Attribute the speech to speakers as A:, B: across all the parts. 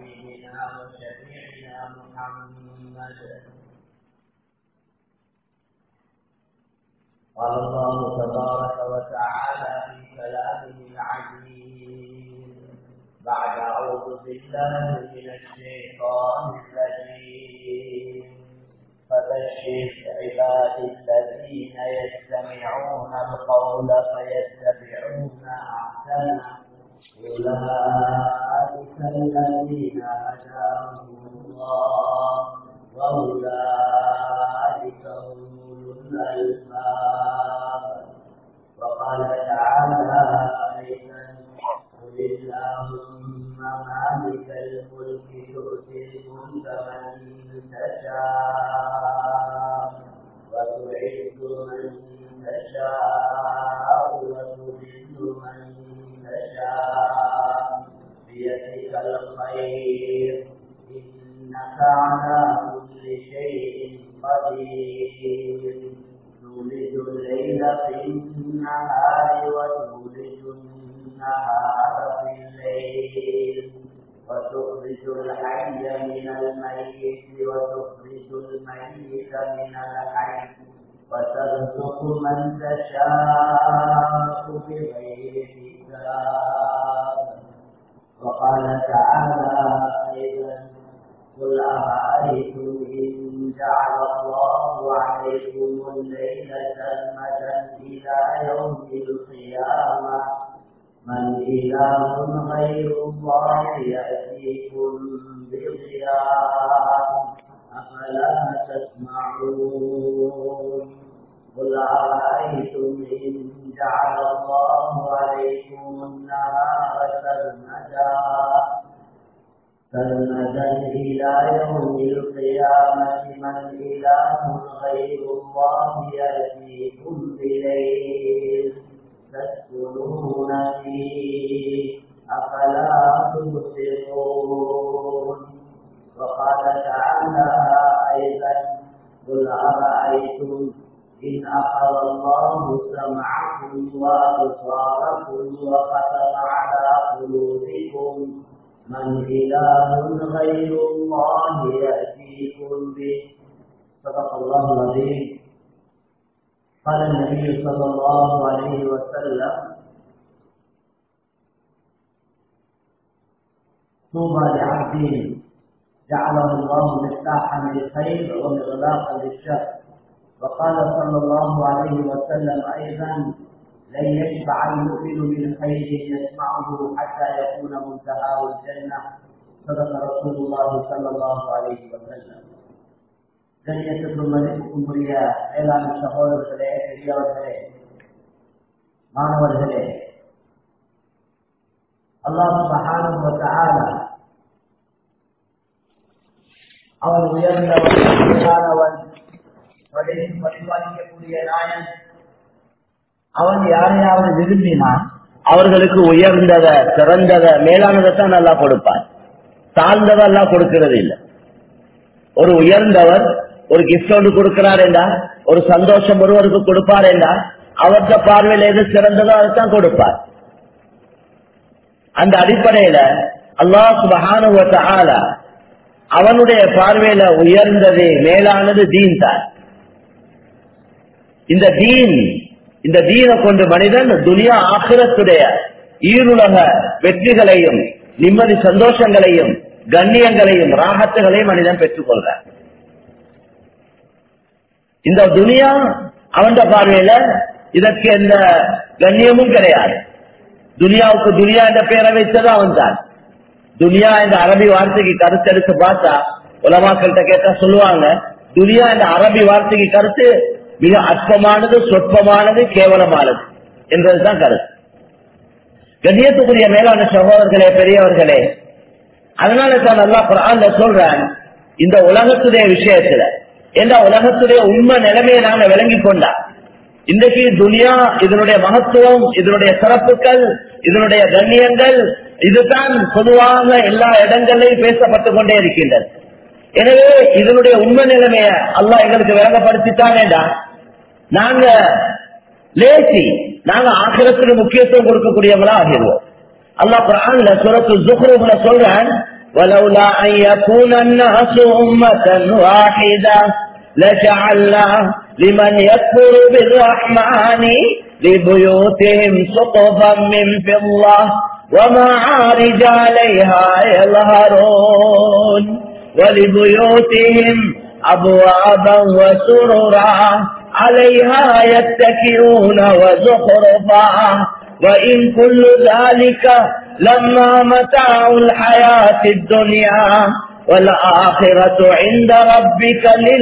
A: وحبيبنا وشفيعنا محمد قال الله تبارك وتعالى في كلامه العزيز بعد أعوذ بالله من الشيطان الرجيم فبشر عباد الذين يستمعون القول فيتبعون أحسنه أولئك الذين هداهم الله وأولئك هم الألباب وقال تعالى أيضا قل اللهم مالك الملك تؤتي الملك من تشاء وتعز من تشاء وتذل من تشاء بيدك الخير إنك على كل شيء قدير تولد الليل في النهار وتولد النهار في الليل وتخرج الحي من الميت وتخرج الميت من الحي وترزق من تشاء بغير حساب وقال تعالى أيضا قل أرأيتم إن جعل الله عليكم الليل سرمدا إلى يوم القيامة من إله غير الله يأتيكم بضياء أفلا تسمعون قل أرأيتم إن جعل الله عليكم النهار سرمدا سرمدا إلى يوم القيامة من إله غير الله يأتيكم بليل تسكنون فيه أفلا تبصرون وقال تعالى أيضا قل أرأيتم إن أخذ الله سمعكم وأبصاركم وختم على قلوبكم من إله غير الله يأتيكم به صدق الله العظيم قال النبي صلى الله عليه وسلم طوبى لعبد جعله الله مفتاحا للخير ومغلاقا للشر وقال صلى الله عليه وسلم ايضا لن يشبع المؤمن من خير يسمعه حتى يكون منتهاه الجنه صدق رسول الله صلى الله عليه وسلم கண்ணியத்துக்கும் மதிப்புக்கும் உரிய மேலான சகோதரர்களே பெரியவர்களே மாணவர்களே அல்லாஹ் மகானுவத்தால அவன் உயர்ந்தவன் மேலானவன் பரிபாலிக்கக்கூடிய நாயன் அவன் யாரையாவது விரும்பினான் அவர்களுக்கு உயர்ந்தத சிறந்தத மேலானதைத்தான் நல்லா கொடுப்பான் தாழ்ந்தத எல்லாம் கொடுக்கிறது இல்லை ஒரு உயர்ந்தவர் ஒரு கிஃப்ட் ஒன்று கொடுக்கிறார் என்றால் ஒரு சந்தோஷம் ஒருவருக்கு கொடுப்பார் என்றால் அவர்த பார்வையில் எது சிறந்ததோ அதைத்தான் கொடுப்பார் அந்த அடிப்படையில அல்லாஹ் சுபஹானுவத்த அவனுடைய பார்வையில உயர்ந்தது மேலானது தீன் தான் இந்த தீன் இந்த தீனை கொண்டு மனிதன் துனியா ஆக்கிரத்துடைய ஈருலக வெற்றிகளையும் நிம்மதி சந்தோஷங்களையும் கண்ணியங்களையும் ராகத்துகளையும் மனிதன் பெற்றுக் கொள்றார் இந்த துனியா அவன் பார்வையில இதற்கு எந்த கண்ணியமும் கிடையாது துனியாவுக்கு துனியா என்ற பெயரை வைத்தது அவன் தான் துனியா என்ற அரபி வார்த்தைக்கு கருத்தெடுத்து பார்த்தா உலமாக்கள்கிட்ட கேட்டா சொல்லுவாங்க துனியா என்ற அரபி வார்த்தைக்கு கருத்து மிக அற்பமானது சொற்பமானது கேவலமானது என்பதுதான் கருத்து கண்ணியத்துக்குரிய மேலான சகோதரர்களே பெரியவர்களே அதனால தான் நல்லா குரான்ல சொல்றான் இந்த உலகத்துடைய விஷயத்துல என்ற உலகத்துடைய உண்மை நிலைமையை நாங்க விளங்கி கொண்டா இன்றைக்கு துனியா இதனுடைய மகத்துவம் இதனுடைய சிறப்புகள் இதனுடைய கண்ணியங்கள் இதுதான் பொதுவாக எல்லா இடங்களிலும் பேசப்பட்டுக் கொண்டே இருக்கின்றது எனவே இதனுடைய உண்மை நிலைமைய அல்லாஹ் எங்களுக்கு விளங்கப்படுத்திட்டானேடா நாங்க லேசி நாங்க ஆக்கிரத்துக்கு முக்கியத்துவம் கொடுக்கக்கூடியவங்களா ஆகிடுவோம் அல்லாஹ் குரான்ல சுரத்து ஜுஹ்ரூப்ல சொல்றான் ولولا أن يكون الناس أمة واحدة لجعلنا لمن يكفر بالرحمن لبيوتهم سقفا من فضة ومعارج عليها يظهرون ولبيوتهم أبوابا وسررا عليها يتكئون وزخرفا وإن كل ذلك لما متاع الحياة الدنيا والآخرة عند ربك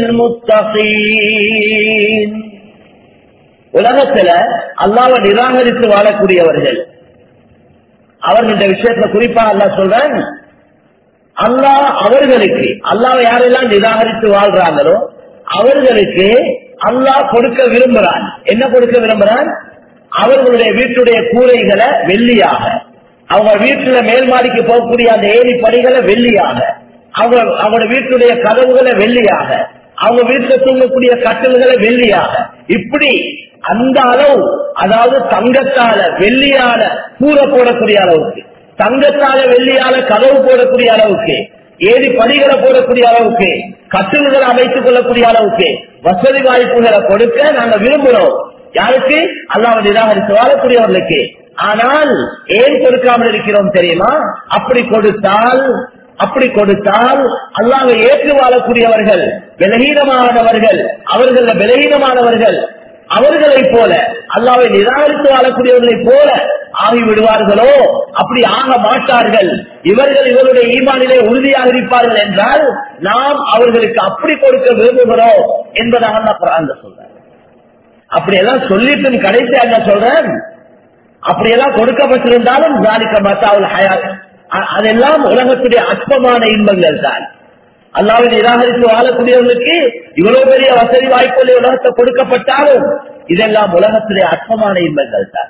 A: للمتقين உலகத்துல அல்லாவை நிராகரித்து வாழக்கூடியவர்கள் அவர்கள் இந்த விஷயத்துல குறிப்பா அல்லா சொல்றேன் அல்லாஹ் அவர்களுக்கு அல்லாவை யாரெல்லாம் நிராகரித்து வாழ்றாங்களோ அவர்களுக்கு அல்லாஹ் கொடுக்க விரும்புறான் என்ன கொடுக்க விரும்புறான் அவர்களுடைய வீட்டுடைய கூரைகளை வெள்ளியாக அவங்க வீட்டுல மேல் மாடிக்கு போகக்கூடிய அந்த ஏரி படிகளை வெள்ளியாக அவங்க அவங்களோட வீட்டுடைய கதவுகளை வெள்ளியாக அவங்க வீட்டுல தூங்கக்கூடிய கட்டல்களை வெள்ளியாக இப்படி அந்த அளவு அதாவது தங்கத்தால வெள்ளியால கூரை போடக்கூடிய அளவுக்கு தங்கத்தால வெள்ளியால கதவு போடக்கூடிய அளவுக்கு ஏரி படிகளை போடக்கூடிய அளவுக்கு கட்டில்களை அமைத்துக் கொள்ளக்கூடிய அளவுக்கு வசதி வாய்ப்புகளை கொடுக்க நாங்க விரும்புறோம் யாருக்கு அல்லாம நிராகரித்து வாழக்கூடியவர்களுக்கு ஆனால் ஏன் கொடுக்காமல் இருக்கிறோம் தெரியுமா அப்படி கொடுத்தால் அப்படி கொடுத்தால் அல்லாவை ஏற்று வாழக்கூடியவர்கள் விலகீனமானவர்கள் அவர்கள் விலகீனமானவர்கள் அவர்களை போல அல்லாவை நிராகரித்து வாழக்கூடியவர்களைப் போல ஆகிவிடுவார்களோ அப்படி ஆக மாட்டார்கள் இவர்கள் இவருடைய ஈமானிலே உறுதியாக இருப்பார்கள் என்றால் நாம் அவர்களுக்கு அப்படி கொடுக்க விரும்புகிறோம் என்பதாக நான் குரான் சொல்றேன் அப்படியெல்லாம் சொல்லிட்டு கடைசி என்ன சொல்றேன் அப்படியெல்லாம் கொடுக்கப்பட்டிருந்தாலும் ஜாலிக்க மத்தாவில் ஹயாத் அதெல்லாம் உலகத்துடைய அற்பமான இன்பங்கள் தான் அல்லாவை நிராகரித்து வாழக்கூடியவர்களுக்கு இவ்வளவு பெரிய வசதி வாய்ப்புகள் உலகத்தை கொடுக்கப்பட்டாலும் இதெல்லாம் உலகத்துடைய அற்பமான இன்பங்கள் தான்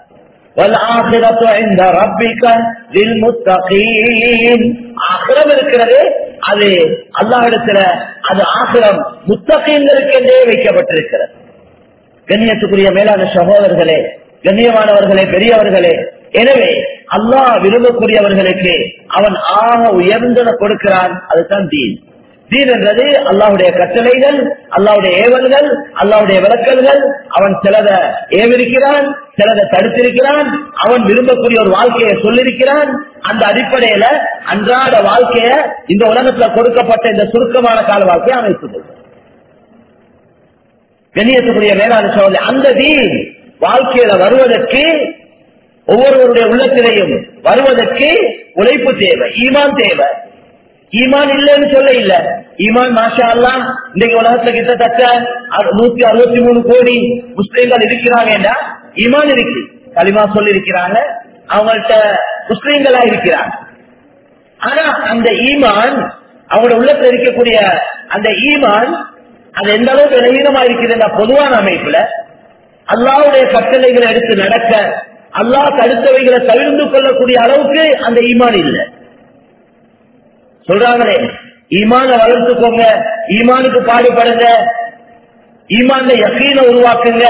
A: ஆகிரம் இருக்கிறது அது அல்லாஹிடத்துல அது ஆகிரம் முத்தகீன்களுக்கு என்றே வைக்கப்பட்டிருக்கிறது கண்ணியத்துக்குரிய மேலான சகோதரர்களே கண்ணியமானவர்களே பெரியவர்களே எனவே அல்லாஹ் விரும்பக்கூடியவர்களுக்கு அவன் ஆக உயர்ந்தன கொடுக்கிறான் அதுதான் தீன் தீன் என்றது அல்லாவுடைய கட்டளைகள் அல்லாவுடைய ஏவல்கள் அல்லாவுடைய விளக்கல்கள் அவன் சிலத ஏவிருக்கிறான் சிலதை தடுத்திருக்கிறான் அவன் விரும்பக்கூடிய ஒரு வாழ்க்கையை சொல்லிருக்கிறான் அந்த அடிப்படையில அன்றாட வாழ்க்கைய இந்த உலகத்துல கொடுக்கப்பட்ட இந்த சுருக்கமான கால வாழ்க்கையை அமைத்துக் கொள்ளும் கண்ணியத்துக்குரிய மேலான சோழ அந்த தீன் வாழ்க்கையில வருவதற்கு ஒவ்வொருவருடைய உள்ளத்திலையும் வருவதற்கு உழைப்பு தேவை ஈமான் தேவை ஈமான் இல்லைன்னு சொல்ல இல்ல ஈமான் மாஷா அல்லா இன்றைக்கு உலகத்துல கிட்டத்தட்ட நூத்தி அறுபத்தி மூணு கோடி முஸ்லீம்கள் இருக்கிறாங்கன்னா ஈமான் இருக்கு களிமா சொல்லி இருக்கிறாங்க அவங்கள்ட்ட முஸ்லீம்களா இருக்கிறாங்க ஆனா அந்த ஈமான் அவங்களோட உள்ளத்துல இருக்கக்கூடிய அந்த ஈமான் அது எந்த அளவுக்கு விலகீனமா இருக்குது பொதுவான அமைப்புல அல்லாவுடைய கட்டளைகளை எடுத்து நடக்க அல்லாஹ் தடுத்தவைகளை தவிர்த்து கொள்ளக்கூடிய அளவுக்கு அந்த ஈமான் இல்லை சொல்றாங்களே ஈமான வளர்த்துக்கோங்க ஈமானுக்கு பாடுபடுங்க ஈமான யக்கீன உருவாக்குங்க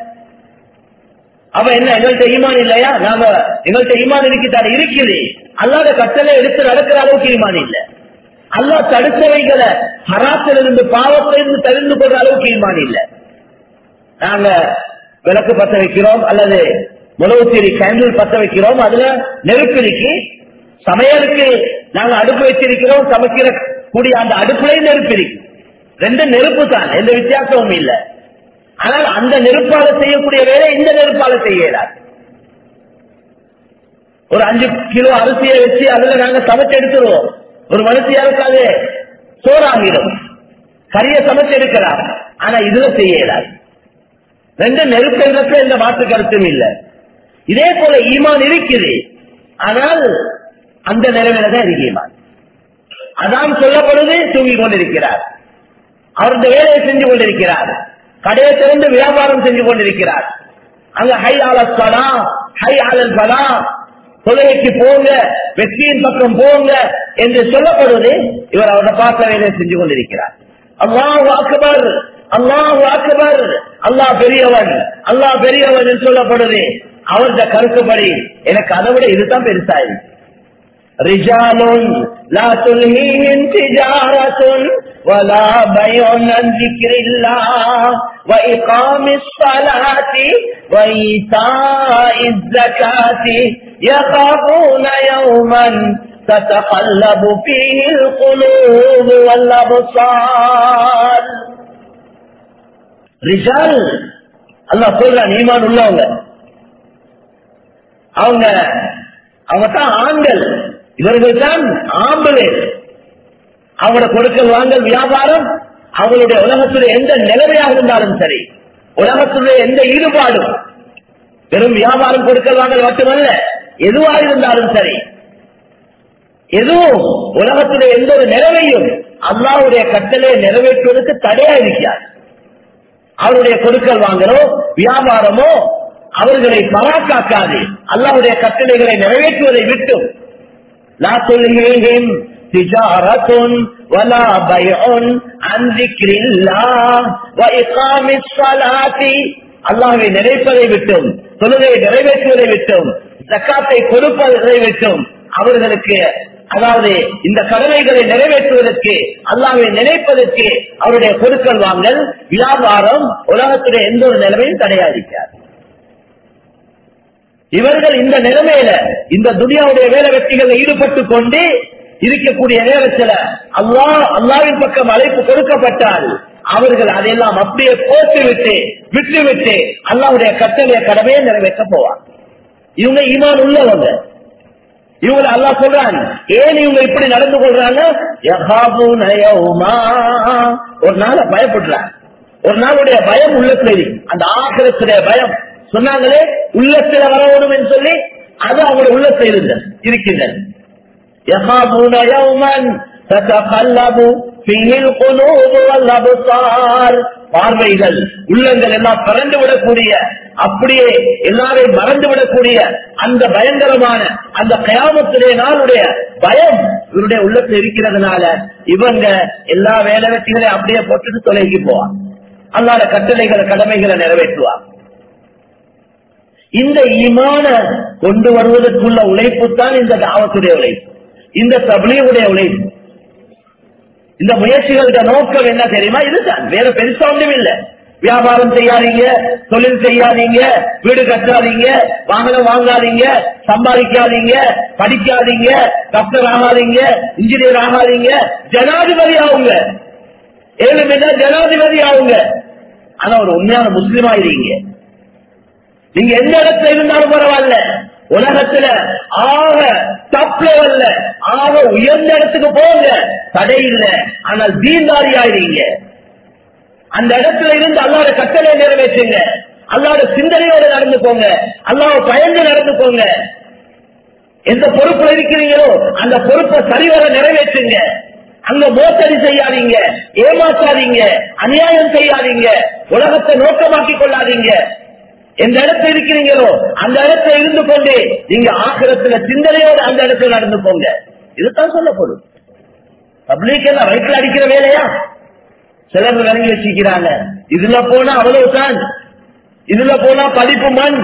A: அவ என்ன எங்கள்கிட்ட ஈமான் இல்லையா நாம எங்கள்கிட்ட ஈமான் இருக்கிட்டாரு இருக்குது அல்லாத கட்டளை எடுத்து நடக்கிற அளவுக்கு ஈமான் இல்லை அல்லா தடுத்தவைகளை ஹராத்திலிருந்து பாவத்திலிருந்து தெரிந்து கொள்ற அளவுக்கு ஈமான் இல்லை நாங்க விளக்கு பத்த வைக்கிறோம் அல்லது முளவுத்தீரி கேண்டில் பத்த வைக்கிறோம் அதுல நெருப்பிடிக்கு சமையலுக்கு நாங்க அடுப்பு வச்சிருக்கிறோம் சமைக்கிற கூடிய அந்த அடுப்புலையும் நெருப்பு இருக்கு ரெண்டு நெருப்பு தான் எந்த வித்தியாசமும் இல்லை ஆனால் அந்த நெருப்பால செய்யக்கூடிய வேலை இந்த நெருப்பால செய்யலாது ஒரு அஞ்சு கிலோ அரிசியை வச்சு அதுல நாங்க சமைச்சு எடுத்துருவோம் ஒரு மனுஷியாருக்காது சோறாகிடும் கரிய சமைச்சு எடுக்கலாம் ஆனா இதுல செய்யலாது ரெண்டு நெருப்பு எந்த மாற்று கருத்தும் இல்லை இதே போல ஈமான் இருக்குது ஆனால் அந்த நிலைமையில தான் இருக்கு ஈமான் அதான் சொல்லப்படுது தூங்கிக் கொண்டிருக்கிறார் அவர் இந்த வேலையை செஞ்சு கொண்டிருக்கிறார் கடையை திறந்து வியாபாரம் செஞ்சு கொண்டிருக்கிறார் அங்க ஹை ஆலல் பலா ஹை ஆலல் பலா தொழுகைக்கு போங்க வெற்றியின் பக்கம் போங்க என்று சொல்லப்படுவது இவர் அவரை பார்த்த வேலையை செஞ்சு கொண்டிருக்கிறார் அல்லாஹ் அக்பர் அல்லாஹ் அக்பர் அல்லாஹ் பெரியவன் அல்லாஹ் பெரியவன் என்று சொல்லப்படுது அவருடைய கருத்துப்படி எனக்கு அதை விட இதுதான் பெருசா இருக்கு رجال لا تلهيهم تجارة ولا بيع عن ذكر الله وإقام الصلاة وإيتاء الزكاة يخافون يوما تتقلب فيه القلوب والأبصار ரிஜால் அல்லாஹ் சொல்றான் ஈமான் உள்ளவங்க அவங்க அவங்க தான் ஆண்கள் இவர்கள் தான் ஆம்பளை அவங்களோட கொடுக்கல் வாங்கல் வியாபாரம் அவங்களுடைய உலகத்துடைய எந்த நிலைமையாக இருந்தாலும் சரி உலகத்துடைய எந்த ஈடுபாடும் வெறும் வியாபாரம் கொடுக்கல் வாங்கல் மட்டுமல்ல எதுவாக இருந்தாலும் சரி எதுவும் உலகத்துடைய எந்த ஒரு நிலைமையும் அல்லாவுடைய கட்டளை நிறைவேற்றுவதற்கு தடையா இருக்கிறார் அவருடைய கொடுக்கல் வாங்கலோ வியாபாரமோ அவர்களை பராக்காக்காது அல்லாவுடைய கட்டளைகளை நிறைவேற்றுவதை விட்டும் லா சொல்லுகிறேன் تجارة ولا بيع عن ذكر الله وإقام الصلاة அல்லாஹை நிறைப்பதை விட்டும் தொழுகை நிறைவேற்றுவதை விட்டும் ஜக்காத்தை கொடுப்பதை விட்டும் அவர்களுக்கு அதாவது இந்த கடமைகளை நிறைவேற்றுவதற்கு அல்லாஹை நினைப்பதற்கு அவருடைய கொடுக்கல் வாங்கல் வியாபாரம் உலகத்துடைய எந்த ஒரு நிலைமையும் தடையாதிக்கார் இவர்கள் இந்த நிலைமையில இந்த துனியாவுடைய வேலை வெற்றிகளில் ஈடுபட்டு கொண்டு இருக்கக்கூடிய நேரத்தில் அல்லா அல்லாவின் பக்கம் அழைப்பு கொடுக்கப்பட்டால் அவர்கள் அதையெல்லாம் அப்படியே போட்டு விட்டு விட்டு விட்டு அல்லாவுடைய கட்டளைய கடமையை நிறைவேற்ற போவார் இவங்க ஈமான் உள்ளவங்க இவங்க அல்லா சொல்றான் ஏன் இவங்க இப்படி நடந்து கொள்றாங்க ஒரு நாள பயப்படுறாங்க ஒரு நாளுடைய பயம் உள்ளத்துல அந்த ஆசிரத்துடைய பயம் சொன்னாங்களே உள்ளத்துல வரணும் என்று சொல்லி அது அவங்களுடைய உள்ளத்தில் இருந்தது இருக்கின்றது يخافون يوما تتقلب فيه القلوب والابصار பார்வைகள் உள்ளங்கள் எல்லாம் பறந்து விடக்கூடிய அப்படியே எல்லாரையும் மறந்து விடக்கூடிய அந்த பயங்கரமான அந்த கயாமத்துடைய நாளுடைய பயம் இவருடைய உள்ளத்தில் இருக்கிறதுனால இவங்க எல்லா வேலை வெட்டிகளையும் அப்படியே போட்டுட்டு தொலைகி போவான் அல்லாத கட்டளைகளை கடமைகளை நிறைவேற்றுவார் இந்த ஈமான கொண்டு வருவதற்குள்ள உழைப்பு தான் இந்த தாவத்துடைய உழைப்பு இந்த தபிலியுடைய உழைப்பு இந்த முயற்சிகளோட நோக்கம் என்ன தெரியுமா இதுதான் வேற பெருசா ஒன்றும் இல்ல வியாபாரம் செய்யாதீங்க தொழில் செய்யாதீங்க வீடு கட்டாதீங்க வாகனம் வாங்காதீங்க சம்பாதிக்காதீங்க படிக்காதீங்க டாக்டர் ஆகாதீங்க இன்ஜினியர் ஆகாதீங்க ஜனாதிபதி ஆகுங்க ஏழுமே ஜனாதிபதி ஆகுங்க ஆனா ஒரு உண்மையான முஸ்லீம் ஆயிருங்க நீங்க எந்த இடத்துல இருந்தாலும் பரவாயில்ல உலகத்துல ஆக டாப் லெவல்ல ஆக உயர்ந்த இடத்துக்கு போங்க தடை இல்லை ஆனால் தீன்தாரி ஆயிருங்க அந்த இடத்துல இருந்து அல்லாத கட்டளை நிறைவேற்றுங்க அல்லாத சிந்தனையோட நடந்துக்கோங்க அல்லாத பயந்து நடந்துக்கோங்க எந்த பொறுப்புல இருக்கிறீங்களோ அந்த பொறுப்பை சரிவர நிறைவேற்றுங்க அங்க மோசடி செய்யாதீங்க ஏமாற்றாதீங்க அநியாயம் செய்யாதீங்க உலகத்தை நோக்கமாக்கி கொள்ளாதீங்க எந்த இடத்துல இருக்கிறீங்களோ அந்த இடத்துல இருந்து கொண்டு நீங்க ஆக்கிரத்துல சிந்தனையோடு அந்த இடத்துல நடந்து போங்க இதுதான் சொல்லப்படும் பப்ளிக் எல்லாம் வயிற்றுல அடிக்கிற வேலையா சிலர் விளங்கி வச்சிருக்கிறாங்க இதுல போனா அவ்வளவுதான் இதுல போனா படிப்பு மண்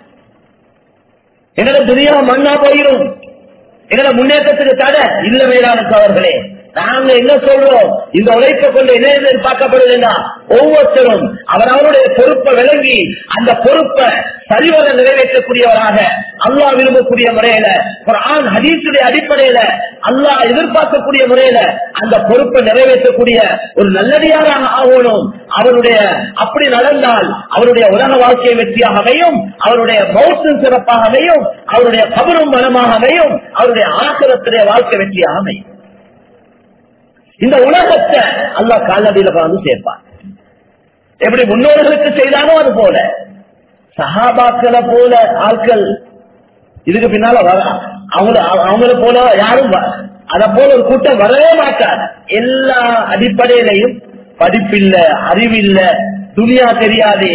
A: என்னோட துணியா மண்ணா போயிடும் என்னோட முன்னேற்றத்துக்கு தடை இல்ல மேலான அவர்களே நாங்க என்ன சொல்றோம் இந்த உழைப்பை கொண்டு என்ன எதிர்பார்க்கப்படுதுன்னா ஒவ்வொருத்தரும் அவர் அவருடைய பொறுப்பை விளங்கி அந்த பொறுப்பை சரிவர நிறைவேற்றக்கூடியவராக அல்லாஹ் விரும்பக்கூடிய முறையில ஒரு ஆண் ஹதீசுடைய அடிப்படையில அல்லாஹ் எதிர்பார்க்கக்கூடிய முறையில அந்த பொறுப்பை நிறைவேற்றக்கூடிய ஒரு நல்லடியாராக ஆகணும் அவருடைய அப்படி நடந்தால் அவருடைய உலக வாழ்க்கை வெற்றியாக அமையும் அவருடைய மௌசம் சிறப்பாக அமையும் அவருடைய கபரும் மனமாக அமையும் அவருடைய ஆசிரத்துடைய வாழ்க்கை வெற்றியாக அமையும் இந்த உலகத்தை அல்லா காலடியில வந்து சேர்ப்பான் எப்படி முன்னோர்களுக்கு செய்தானோ அது போல சஹாபாக்களை போல ஆட்கள் இதுக்கு பின்னால வர அவங்க அவங்கள போல யாரும் அத போல ஒரு கூட்டம் வரவே மாட்டார் எல்லா அடிப்படையிலையும் படிப்பில்ல அறிவில்ல துணியா தெரியாது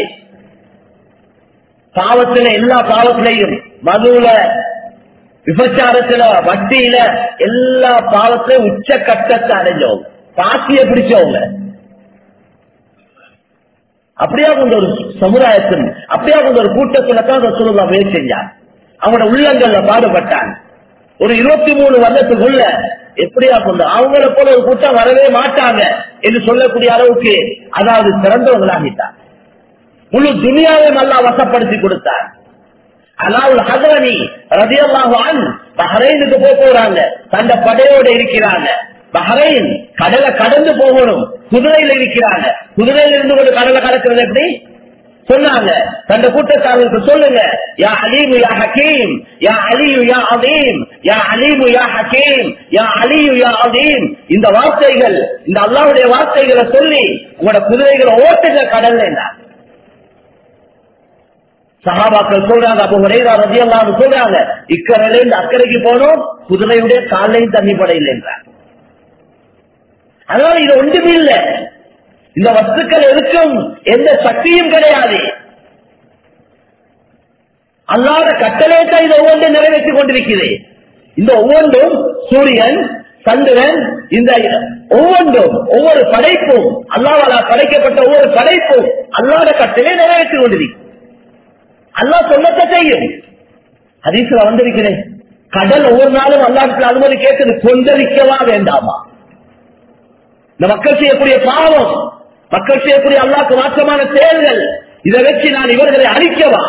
A: பாவத்துல எல்லா பாவத்திலையும் மதுல விபச்சாரத்துல வட்டியில எல்லா பாவத்திலும் உச்ச கட்டத்தை அடைஞ்சவங்க பாசிய பிடிச்சவங்க அப்படியா கொண்ட ஒரு சமுதாயத்தில் அப்படியா கொண்ட ஒரு கூட்டத்துல தான் சொல்லுவா முயற்சி செஞ்சார் அவங்களோட உள்ளங்கள்ல பாடுபட்டான் ஒரு இருபத்தி மூணு வருடத்துக்குள்ள எப்படியா கொண்டு அவங்கள போல ஒரு கூட்டம் வரவே மாட்டாங்க என்று சொல்லக்கூடிய அளவுக்கு அதாவது சிறந்தவங்களாகிட்டார் முழு துனியாவையும் அல்லா வசப்படுத்தி கொடுத்தார் அலாவுல் ஹதரனி ரதியல்லாஹு பஹரைனுக்கு போக போறாங்க தந்த படையோட இருக்கிறாங்க பஹரைன் கடலை கடந்து போகணும் குதிரையில இருக்கிறாங்க குதிரையில இருந்து கொண்டு கடலை கடக்கிறது எப்படி சொன்னாங்க தந்த கூட்டத்தார்களுக்கு சொல்லுங்க யா அலீமு யா ஹக்கீம் யா அலியு யா அதீம் யா அலீமு யா ஹக்கீம் யா அலியு யா அதீம் இந்த வார்த்தைகள் இந்த அல்லாவுடைய வார்த்தைகளை சொல்லி உங்களோட குதிரைகளை ஓட்டுங்க கடல்ல என்றார் சகாபாக்கள் சொல்றாங்க அப்போ உரையா ரதி எல்லாம் சொல்றாங்க இக்கரையில இருந்து அக்கறைக்கு போனோம் குதிரையுடைய காலையும் தண்ணி படையில் என்றார் அதனால இது ஒன்றுமே இல்லை இந்த வஸ்துக்கள் இருக்கும் எந்த சக்தியும் கிடையாது அல்லாத கட்டளை தான் இது ஒவ்வொன்றும் நிறைவேற்றிக் கொண்டிருக்கிறது இந்த ஒவ்வொன்றும் சூரியன் சந்திரன் இந்த ஒவ்வொன்றும் ஒவ்வொரு படைப்பும் அல்லாவால படைக்கப்பட்ட ஒவ்வொரு படைப்பும் அல்லாத கட்டளை நிறைவேற்றிக் கொண்டிருக்கிறது அல்லா சொல்லத்தை செய்யும் ஹதீஸ்ல வந்திருக்கிறேன் கடல் ஒவ்வொரு நாளும் அல்லாஹ் அனுமதி கேட்குது கொந்தளிக்கவா வேண்டாமா இந்த மக்கள் செய்யக்கூடிய பாவம் மக்கள் செய்யக்கூடிய அல்லாக்கு மாற்றமான செயல்கள் இதை வச்சு நான் இவர்களை அழிக்கவா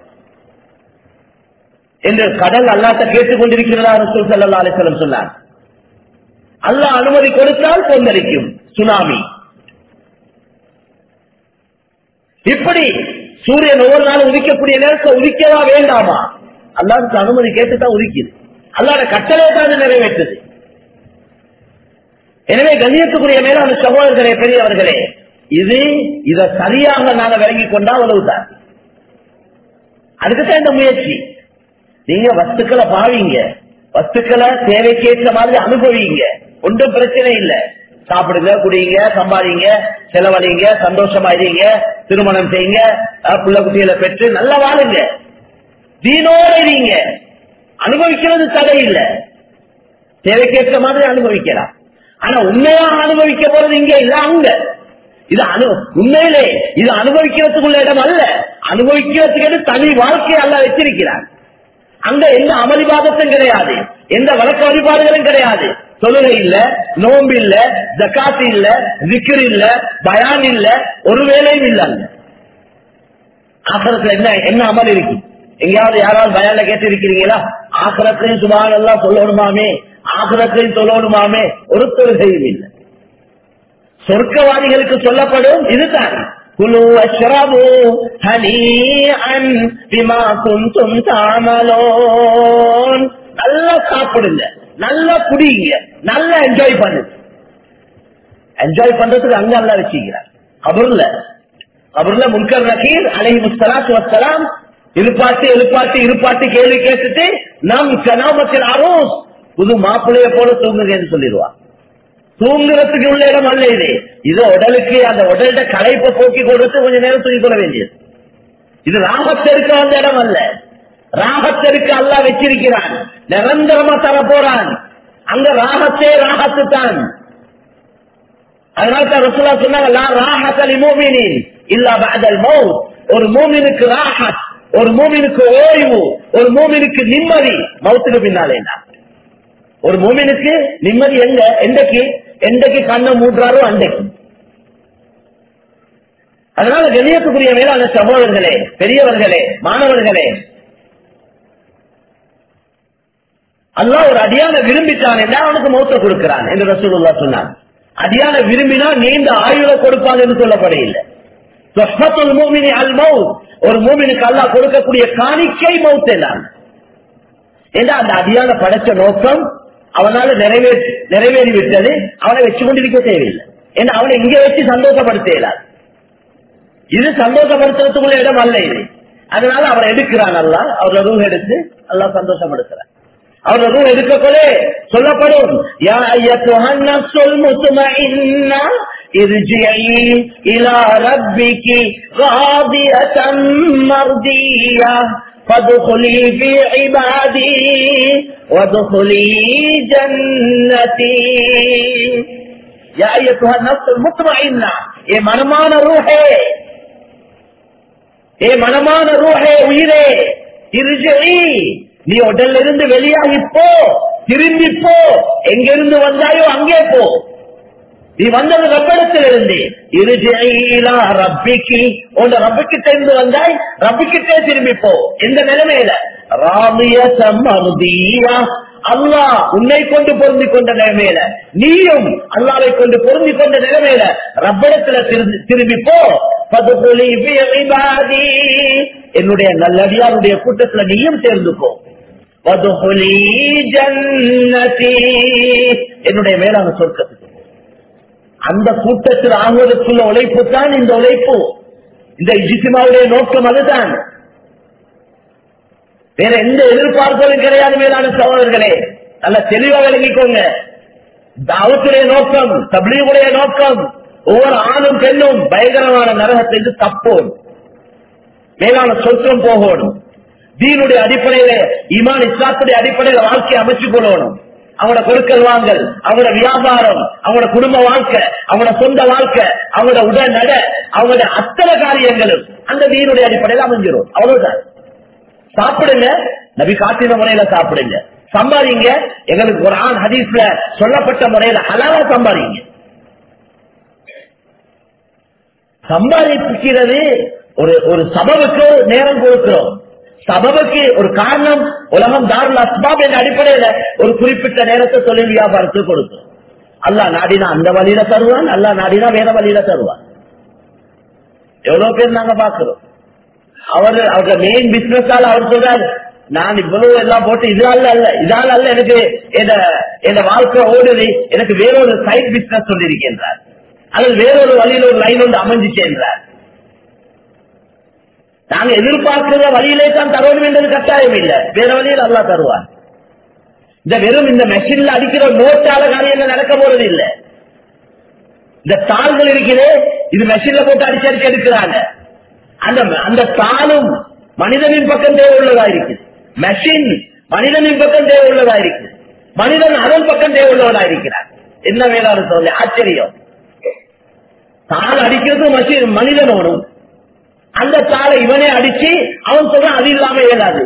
A: என்று கடல் அல்லாட்ட கேட்டுக் கொண்டிருக்கிறதா ரசூல் சல்லா அலிசலம் சொன்னார் அல்லாஹ் அனுமதி கொடுத்தால் கொந்தளிக்கும் சுனாமி இப்படி சூரியன் ஒவ்வொரு நாளும் உதிக்கக்கூடிய நேரத்தில் உதிக்கவா வேண்டாமா அல்லாவுக்கு அனுமதி கேட்டுதான் உதிக்குது அல்லாட கட்டளை தான் நிறைவேற்றுது எனவே கண்ணியத்துக்குரிய மேலான சகோதரர்களே பெரியவர்களே இது இத சரியாக நாங்க விளங்கி கொண்டா உதவுதான் அதுக்குதான் இந்த முயற்சி நீங்க வஸ்துக்களை பாவீங்க வஸ்துக்களை தேவைக்கேற்ற மாதிரி அனுபவிங்க ஒன்றும் பிரச்சனை இல்லை சாப்பிடுங்க குடிங்க சம்பாதிங்க செலவழிங்க சந்தோஷமா இருங்க திருமணம் செய்யுங்க புள்ள குட்டிகளை பெற்று நல்லா வாழுங்க தீனோட இருங்க அனுபவிக்கிறது தடை இல்லை தேவைக்கேற்ற மாதிரி அனுபவிக்கலாம் ஆனா உண்மையா அனுபவிக்க போறது இங்க இல்ல அங்க இது அனு உண்மையிலே இது அனுபவிக்கிறதுக்குள்ள இடம் அல்ல அனுபவிக்கிறதுக்கு தனி வாழ்க்கையை அல்ல வச்சிருக்கிறார் அங்க எந்த அமளிவாதத்தும் கிடையாது எந்த வழக்க வழிபாடுகளும் கிடையாது தொழுகை இல்ல நோம்பு இல்ல ஜக்காத்து இல்ல விக்கிர் இல்ல பயான் இல்ல ஒரு வேலையும் இல்ல அங்க ஆசிரத்துல என்ன என்ன அமல் இருக்கு எங்கேயாவது யாராவது பயான்ல கேட்டு இருக்கிறீங்களா ஆசிரத்திலையும் சுமார் எல்லாம் சொல்லணுமாமே ஆசிரத்திலையும் சொல்லணுமாமே ஒரு தொழுகையும் இல்லை சொர்க்கவாதிகளுக்கு சொல்லப்படும் இதுதான் குழு அஷ்ரபு ஹனீஅன் பிமா குந்தும் தாமலோன் நல்லா சாப்பிடுங்க நல்லா குடிங்க நல்லா என்ஜாய் பண்ணுங்க என்ஜாய் பண்றதுக்கு அங்க அல்ல வச்சுக்கிறார் கபர்ல கபர்ல முன்கர் நகீர் அலஹி முஸ்தலாத்து வசலாம் இருப்பாட்டு எழுப்பாட்டு இருப்பாட்டு கேள்வி கேட்டுட்டு நம் கனாமத்தில் அரோஸ் புது மாப்பிள்ளைய போல தூங்குங்கன்னு சொல்லிடுவா தூங்குறதுக்கு உள்ள இடம் அல்ல இது இது உடலுக்கு அந்த உடல்ட களைப்பை போக்கி கொடுத்து கொஞ்ச நேரம் தூங்கிக் கொள்ள வேண்டியது இது ராகத்திற்கு வந்த இடம் அல்ல ராகத்திற்கு அல்ல வச்சிருக்கிறான் நிரந்தரமா தர போறான் அங்க ராகத்தே ராகத்து தான் அதனால தான் ரசூலா சொன்னாங்க ராகத்தலி மூமினின் இல்லா பாதல் மௌத் ஒரு மூமினுக்கு ராகத் ஒரு மூமினுக்கு ஓய்வு ஒரு மூமினுக்கு நிம்மதி மௌத்துக்கு பின்னாலே ஒரு மூமினுக்கு நிம்மதி எங்க எண்டைக்கு எண்டைக்கு கண்ணை மூன்றாரோ அண்டைக்கு அதனால கணியத்துக்குரிய மேலான சகோதரர்களே பெரியவர்களே மாணவர்களே அல்லா ஒரு அடியான விரும்பிட்டான் என்றால் அவனுக்கு மௌத்த கொடுக்கிறான் என்று ரசூலுல்லா சொன்னான் அடியான விரும்பினா நீண்ட ஆயுள கொடுப்பான் என்று சொல்லப்படையில்லை ஒரு மூமினுக்கு அல்லா கொடுக்கக்கூடிய காணிக்கை மௌத் எல்லாம் ஏன்னா அந்த அடியான படைச்ச நோக்கம் அவனால நிறைவேறி நிறைவேறி விட்டது அவனை வச்சு கொண்டிருக்க தேவையில்லை ஏன்னா அவனை இங்க வச்சு சந்தோஷப்படுத்த இயலாது இது சந்தோஷப்படுத்துறதுக்குள்ள இடம் அல்ல இது அதனால அவனை எடுக்கிறான் அல்ல அவரோட ரூ எடுத்து அல்லா சந்தோஷப்படுத்துறான் அவரோட ரூ எடுக்கக்கொள்ளே சொல்லப்படும் யா ஐயத்துஹன் நஃப்ஸுல் முத்மஇன்னா ارجعي الى ربك راضية مرضية فادخلي في عبادي وادخلي جنتي يا ايتها النفس المطمئنة اے منمان روحے اے منمان روحے உயிரே இருஜி நீ உடல்ல இருந்து வெளியாகி போ திரும்பி போ எங்கிருந்து வந்தாயோ அங்கே போ நீ வந்தது ரப்பிடத்தில் இருந்து இருஜெயிலா ரப்பிக்கு உன் ரப்பிக்கிட்ட இருந்து வந்தாய் ரப்பிக்கிட்டே திரும்பி போ எந்த நிலைமையில ராமிய சம்மதியா அல்லாஹ் உன்னை கொண்டு பொருந்தி கொண்ட நிலைமையில நீயும் அல்லாவை கொண்டு பொருந்தி கொண்ட நிலைமையில ரப்பிடத்துல திரு- திரும்பி போ பதுகுலி ஃபி இபாதி. என்னுடைய நல்லடியாருடைய கூட்டத்துல நீயும் சேர்ந்து போ வதுகுலி ஜன்னதி. என்னுடைய மேலான சொர்க்கத்துக்கு போ. அந்த கூட்டத்தில் ஆகுவதற்குள்ள உழைப்பு தான் இந்த உழைப்பு இந்த இஜிசிமாவுடைய நோக்கம் அதுதான் வேற எந்த எதிர்பார்ப்புகளும் கிடையாது மேலான சகோதரர்களே நல்ல தெளிவா விளங்கிக்கோங்க தாவத்துடைய நோக்கம் தபிலீகுடைய நோக்கம் ஒவ்வொரு ஆணும் பெண்ணும் பயங்கரமான நரகத்திற்கு தப்போம் மேலான சொர்க்கம் போகணும் தீனுடைய அடிப்படையில ஈமான் இஸ்லாத்துடைய அடிப்படையில வாழ்க்கையை அமைச்சு கொள்ளணும் அவங்களோட கொடுக்கல் வாங்கல் அவங்களோட வியாபாரம் அவங்களோட குடும்ப வாழ்க்கை அவங்களோட சொந்த வாழ்க்கை அவங்களோட உடல் நட அவங்களோட அத்தனை காரியங்களும் அந்த தீனுடைய அடிப்படையில அமைஞ்சிரும் அவ்வளவுதான் சாப்பிடுங்க நபி காட்டின முறையில சாப்பிடுங்க சம்பாதிங்க எங்களுக்கு ஒரு ஆண் ஹதீஸ்ல சொல்லப்பட்ட முறையில ஹலாலா சம்பாதிங்க சம்பாதிக்கிறது ஒரு ஒரு சபவுக்கு நேரம் கொடுக்கிறோம் சபவுக்கு ஒரு காரணம் உலகம் தாருல் அஸ்பாப் என்ற அடிப்படையில ஒரு குறிப்பிட்ட நேரத்தை தொழில் வியாபாரத்துக்கு கொடுக்கிறோம் அல்லாஹ் நாடினா அந்த வழியில தருவான் அல்லாஹ் நாடினா வேற வழியில தருவான் எவ்வளவு பேர் நாங்க பாக்குறோம் அவர் அவரோட மெயின் பிசினஸால அவர் சொல்றாரு நான் இவ்வளவு எல்லாம் போட்டு இதால அல்ல இதால அல்ல எனக்கு என் வாழ்க்கை ஓடுது எனக்கு வேறொரு சைட் பிசினஸ் சொல்லியிருக்கின்றார் அல்லது வேறொரு வழியில ஒரு லைன் ஒன்று அமைஞ்சிச்சு என்றார் நாங்க எதிர்பார்க்கிற வழியிலே தான் தர வேண்டும் என்றது கட்டாயம் இல்லை வேற வழியில் அல்லா தருவார் இந்த வெறும் இந்த மெஷின்ல அடிக்கிற நோட்டால காரியங்கள் நடக்க போறது இல்லை இந்த தாள்கள் இருக்கிறே இது மெஷின்ல போட்டு அடிச்சு அடிச்சு எடுக்கிறாங்க அந்த அந்த தாளும் மனிதனின் பக்கம் தேவை உள்ளதா இருக்குது மெஷின் மனிதனின் பக்கம் தேவை உள்ளதா இருக்கு மனிதன் அதன் பக்கம் தேவை உள்ளவனா இருக்கிறார் என்ன வேளாண் சொல்லி ஆச்சரியம் தாள் அடிக்கிறது மஷின் மனிதனோடும் அந்த தாளை இவனே அடிச்சு அவன் சொல்றான் அது இல்லாம இயலாது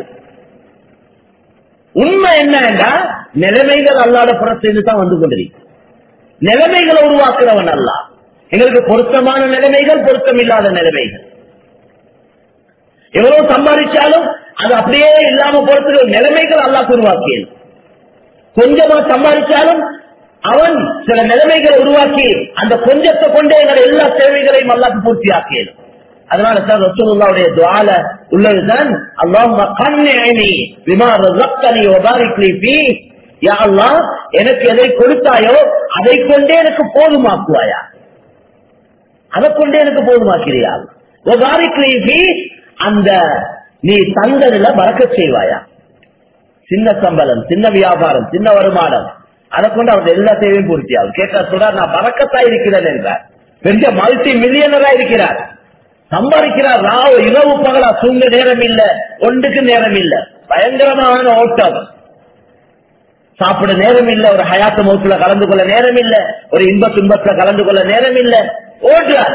A: உண்மை என்னன்னா நிலைமைகள் அல்லாத புறத்திலிருந்து தான் வந்து கொண்டிருக்கு நிலைமைகளை உருவாக்குறவன் அல்ல எங்களுக்கு பொருத்தமான நிலைமைகள் பொருத்தம் இல்லாத நிலைமைகள் எவ்வளவு சம்பாதிச்சாலும் அது அப்படியே இல்லாம போறதுக்கு நிலைமைகள் அல்லாஹ் உருவாக்கியது கொஞ்சமா சம்பாதிச்சாலும் அவன் சில நிலைமைகளை உருவாக்கி அந்த கொஞ்சத்தை கொண்டே எங்களை எல்லா தேவைகளையும் அல்லாக்கு பூர்த்தி ஆக்கியது அதனால சார் ரசூலுல்லாவுடைய துவால உள்ளதுதான் அல்லாஹ் கண்ணி விமார் ரத்தனி ஒபாரிக்லி பி யா அல்லாஹ் எனக்கு எதை கொடுத்தாயோ அதை கொண்டே எனக்கு போதுமாக்குவாயா அதை கொண்டே எனக்கு போதுமாக்கிறியா ஒபாரிக்லி பி அந்த நீ தந்ததுல பறக்க செய்வாயா சின்ன சம்பளம் சின்ன வியாபாரம் சின்ன வருமானம் அதை கொண்டு அவருடைய எல்லா தேவையும் பூர்த்தியாகும் கேட்டா சொல்றார் நான் பறக்கத்தா இருக்கிறேன் என்றார் பெரிய மல்டி மில்லியனரா இருக்கிறார் சம்பாதிக்கிறார் ராவ் இரவு பகலா தூங்க நேரம் இல்ல ஒன்றுக்கு நேரம் இல்ல பயங்கரமான ஓட்டம் சாப்பிட நேரம் இல்ல ஒரு ஹயாத்த மௌத்துல கலந்து கொள்ள நேரம் இல்ல ஒரு இன்ப துன்பத்துல கலந்து கொள்ள நேரம் இல்ல ஓடுறார்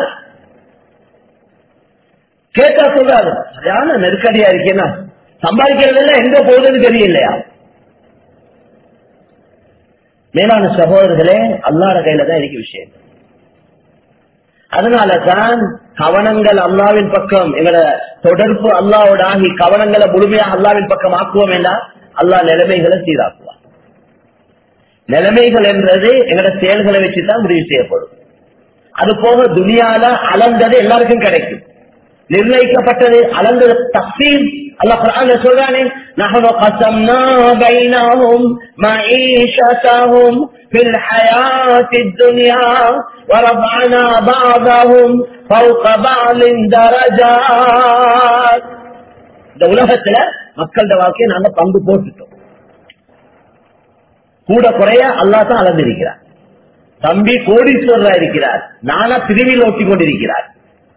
A: கேட்டா சொல்றாரு சரியான நெருக்கடியா இருக்கேன்னா சம்பாதிக்கிறது எல்லாம் எங்க போகுதுன்னு தெரியலையா மேலான சகோதரர்களே அல்லாட கையில தான் இருக்கு விஷயம் அதனாலதான் கவனங்கள் அல்லாவின் பக்கம் எங்களோட தொடர்பு அல்லாவோட ஆகி கவனங்களை முழுமையாக அல்லாவின் பக்கம் ஆக்குவோம் என்றால் அல்லா நிலைமைகளை சீராக்குவார் நிலைமைகள் என்றது எங்களோட செயல்களை வச்சுதான் முடிவு செய்யப்படும் அது போக துனியால அளந்தது எல்லாருக்கும் கிடைக்கும் நிர்ணயிக்கப்பட்டது அளந்தது தப்சீல் அல்லாஹ் குர்ஆன்ல சொல்றானே நஹனு கஸம்னா பைனஹும் மஈஷதஹும் ஃபில் ஹயாத்தித் துன்யா ورفعنا بعضهم فوق بعض درجات இந்த உலகத்துல மக்களோட வாழ்க்கையை நாங்க பங்கு போட்டுட்டோம் கூட குறைய அல்லா தான் அளந்திருக்கிறார் தம்பி கோடீஸ்வரரா இருக்கிறார் நானா பிரிவில் ஓட்டி கொண்டிருக்கிறார்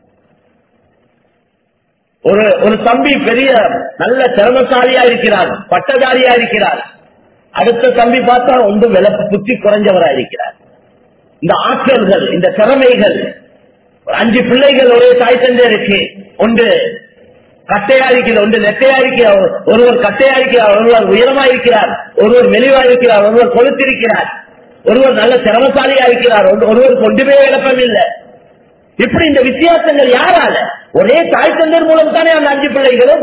A: ஒரு ஒரு தம்பி பெரிய நல்ல திறமசாலியா இருக்கிறார் பட்டதாரியா இருக்கிறார் அடுத்த தம்பி பார்த்தா ஒன்று வில புத்தி குறைஞ்சவரா இருக்கிறார் இந்த ஆற்றல்கள் இந்த திறமைகள் ஒரு அஞ்சு பிள்ளைகள் ஒரே தாய் தந்தை இருக்கு ஒன்று கட்டையா இருக்கிற ஒன்று நெட்டையா இருக்கிறார் ஒருவர் கட்டையா இருக்கிறார் ஒருவர் உயரமா இருக்கிறார் ஒருவர் மெலிவா இருக்கிறார் ஒருவர் கொளுத்திருக்கிறார் ஒருவர் நல்ல திறமசாலியா இருக்கிறார் ஒன்று- ஒருவர் கொண்டுமே இழப்பம் இல்லை இப்படி இந்த வித்தியாசங்கள் யாரால ஒரே தாய் தந்தர் மூலம் தானே அந்த அஞ்சு பிள்ளைகளும்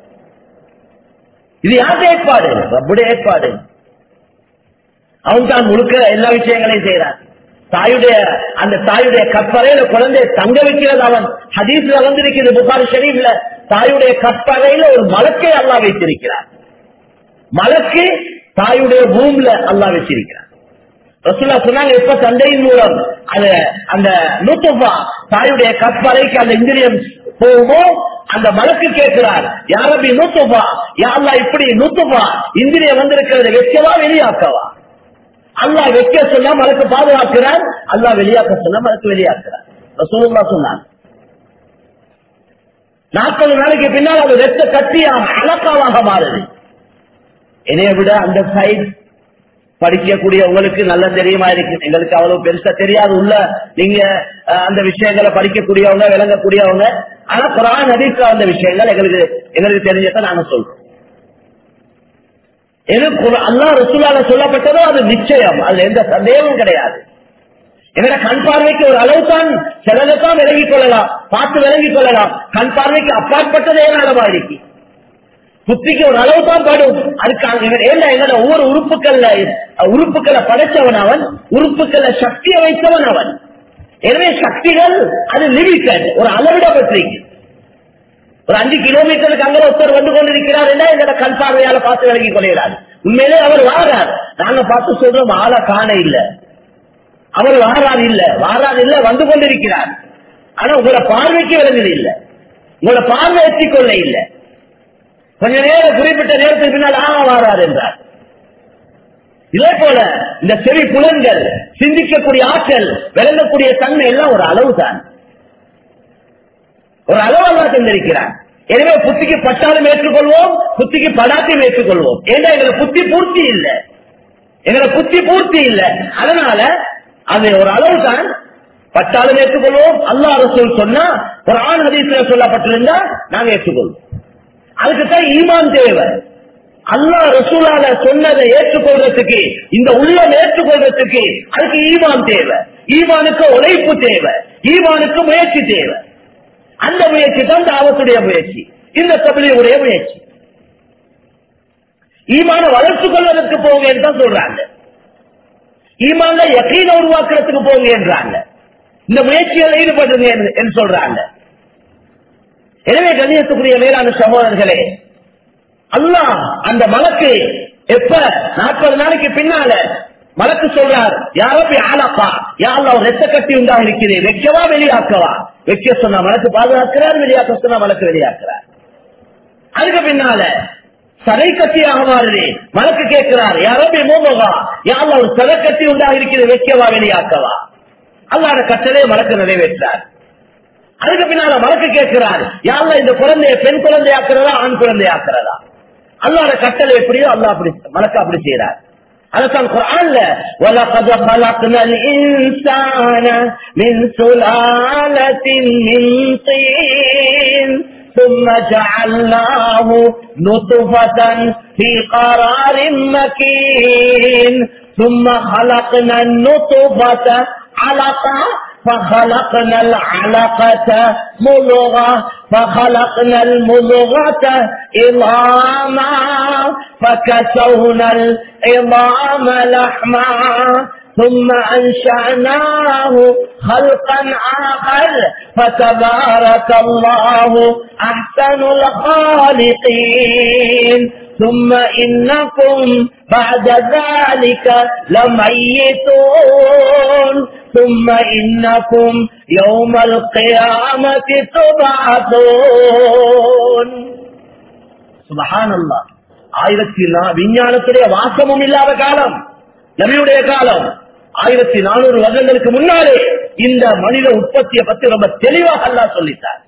A: இது யாருடைய ஏற்பாடு ரப்புடைய ஏற்பாடு அவன் தான் முழுக்க எல்லா விஷயங்களையும் செய்யறான் தாயுடைய அந்த தாயுடைய கற்பறையில குழந்தைய தங்க வைக்கிறது அவன் ஹதீஸ்ல வந்திருக்கிறது புகாரி ஷரீஃப்ல தாயுடைய கற்பறையில ஒரு மலக்கை அல்லாஹ் வைத்திருக்கிறார் மலக்கு தாயுடைய பூம்ல அல்லாஹ் வச்சிருக்கிறார் ரசூலா சொன்னாங்க எப்ப தந்தையின் மூலம் அது அந்த நூத்துபா தாயுடைய கற்பறைக்கு அந்த இந்திரியம் போகுமோ அந்த மலக்கு கேட்கிறார் யாரபி நூத்துபா யாரா இப்படி நூத்துபா இந்திரியம் வந்திருக்கிறது வெச்சவா வெளியாக்கவா அல்லாஹ் வைக்க சொன்னா மலக்கு பாதுகாக்கிறார் அல்லாஹ் வெளியாக்க சொன்னா மலக்கு வெளியாக்குறார் ரசூலுல்லா சொன்னாங்க நாற்பது நாளைக்கு பின்னால் அது வெச்ச கத்தியாக அலக்காவாக மாறுது என்னைய விட அந்த சைட் படிக்கக்கூடிய உங்களுக்கு நல்லா தெரியுமா இருக்கு எங்களுக்கு அவ்வளவு பெருசா தெரியாது உள்ள நீங்க அஹ், அந்த விஷயங்களை படிக்கக்கூடியவங்க விளங்கக்கூடியவங்க ஆனா குரான் ஹதீஸ்ல அந்த விஷயங்கள் எங்களுக்கு எங்களுக்கு தெரிஞ்சதை நாங்க சொல்றோம் எது குர- அல்லாஹ் ரசூலால சொல்லப்பட்டதோ அது நிச்சயம் அதுல எந்த சந்தேகமும் கிடையாது எங்கட கண் பார்வைக்கு ஒரு அளவு தான் சிலதைத்தான் விலகிக் கொள்ளலாம் பார்த்து விலகிக் கொள்ளலாம் கண் பார்வைக்கு அப்பாற்பட்டதே அளவா இருக்கு புத்திக்கு ஒரு அளவு தான் படும் அதுக்காக ஏன்னா எங்கட ஒவ்வொரு உறுப்புகள்ல உறுப்புகளை படைச்சவன் அவன் உறுப்புகளை சக்தியை வைத்தவன் அவன் எனவே சக்திகள் அது லிமிட்டட் ஒரு அளவிடப்பட்டிருக்கு ஒரு அஞ்சு கிலோமீட்டருக்கு அங்கே ஒருத்தர் வந்து கொண்டிருக்கிறார் என்ன எங்கட கண் பார்வையால பார்த்து விலகிக் கொள்கிறார் உண்மையிலே அவர் வாரார் நாங்க பார்த்து சொல்றோம் ஆளை காண இல்ல அவர் வாராது இல்ல வாராது இல்ல வந்து கொண்டிருக்கிறார் ஆனா உங்களோட பார்வைக்கு விளங்குது இல்ல உங்களோட பார்வை எத்திக் கொள்ள இல்ல கொஞ்ச நேரம் குறிப்பிட்ட நேரத்துக்கு பின்னால் ஆ வாரார் என்றார் இதே போல இந்த செவி புலன்கள் சிந்திக்கக்கூடிய ஆற்றல் விளங்கக்கூடிய தன்மை எல்லாம் ஒரு அளவு தான் ஒரு அளவாக தந்திருக்கிறான் எனவே புத்திக்கு பட்டாலும் ஏற்றுக்கொள்வோம் புத்திக்கு படாத்தையும் ஏற்றுக்கொள்வோம் ஏன்னா எங்களை புத்தி பூர்த்தி இல்லை எங்களை புத்தி பூர்த்தி இல்லை அதனால அது ஒரு அளவு தான் பட்டாலும் ஏற்றுக்கொள்வோம் அல்லாஹ் ரசூல் சொன்னா ஒரு ஆண் ஹதீஸ்ல சொல்லப்பட்டிருந்தா நாங்க ஏற்றுக்கொள்வோம் அதுக்குத்தான் ஈமான் தேவை அல்லாஹ் ரசூலால சொன்னதை ஏற்றுக்கொள்றதுக்கு இந்த உள்ளம் ஏற்றுக்கொள்றதுக்கு அதுக்கு ஈமான் தேவை ஈமானுக்கு உழைப்பு தேவை ஈமானுக்கு முயற்சி தேவை அந்த முயற்சி தான் தாவத்துடைய முயற்சி இந்த தமிழுடைய முயற்சி ஈமான வளர்த்துக் கொள்வதற்கு போங்க என்று தான் சொல்றாங்க ஈமான யக்கீன உருவாக்குறதுக்கு போங்க என்றாங்க இந்த முயற்சியில் ஈடுபடுங்க என்று- என்று சொல்றாங்க எனவே கண்ணியத்துக்குரிய மேலான சகோதரர்களே அல்லாஹ் அந்த மலக்கு எப்ப நாற்பது நாளைக்கு பின்னால மலக்கு சொல்றார் யாரப்பி ஆளாப்பா யாழ்ல ஒரு ரத்த கட்டி உண்டாக இருக்கிறேன் வைக்கவா வெளியாக்கவா வைக்க சொன்னா மலக்கு பாதுகாக்கிறார் வெளியாக்க சொன்னா மலக்கு வெளியாக்குறார் அதுக்கு பின்னால சதை கட்டியாக மாறுது மலக்கு கேட்கிறார் யாரப்பி மூமகா யாழ்ல ஒரு சதை கட்டி உண்டாக இருக்கிறது வைக்கவா வெளியாக்கவா அல்லாத கட்டளை மலக்கு நிறைவேற்றார் அதுக்கு பின்னால மலக்கு கேட்கிறார் யாழ்ல இந்த குழந்தைய பெண் குழந்தையாக்குறதா ஆண் குழந்தையாக்குறதா அல்லாத கட்டளை எப்படியோ அல்லாஹ் அப்படி மலக்கு அப்படி செய்யறார் அதுதான் குரான்ல وَلَقَدْ خَلَقْنَا الْإِنسَانَ مِنْ سُلَالَةٍ مِنْ طِينٍ ثُمَّ جَعَلْنَاهُ نُطْفَةً فِي قَرَارٍ مَكِينٍ ثُمَّ خَلَقْنَا النُّطْفَةَ عَلَقَةً فخلقنا العلقة مضغة فخلقنا المضغة عظاما فكسونا العظام لحما ثم أنشأناه خلقا آخر فتبارك الله أحسن الخالقين ثم إنكم بعد ذلك لميتون ثم إنكم يوم القيامة تبعثون سبحان الله ஆயிரத்தி நா- விஞ்ஞானத்துடைய வாசமும் இல்லாத காலம் நபியுடைய காலம் ஆயிரத்தி நானூறு வருடங்களுக்கு முன்னாலே இந்த மனித உற்பத்தியை பத்தி ரொம்ப தெளிவாக அல்லாஹ் சொல்லித்தார்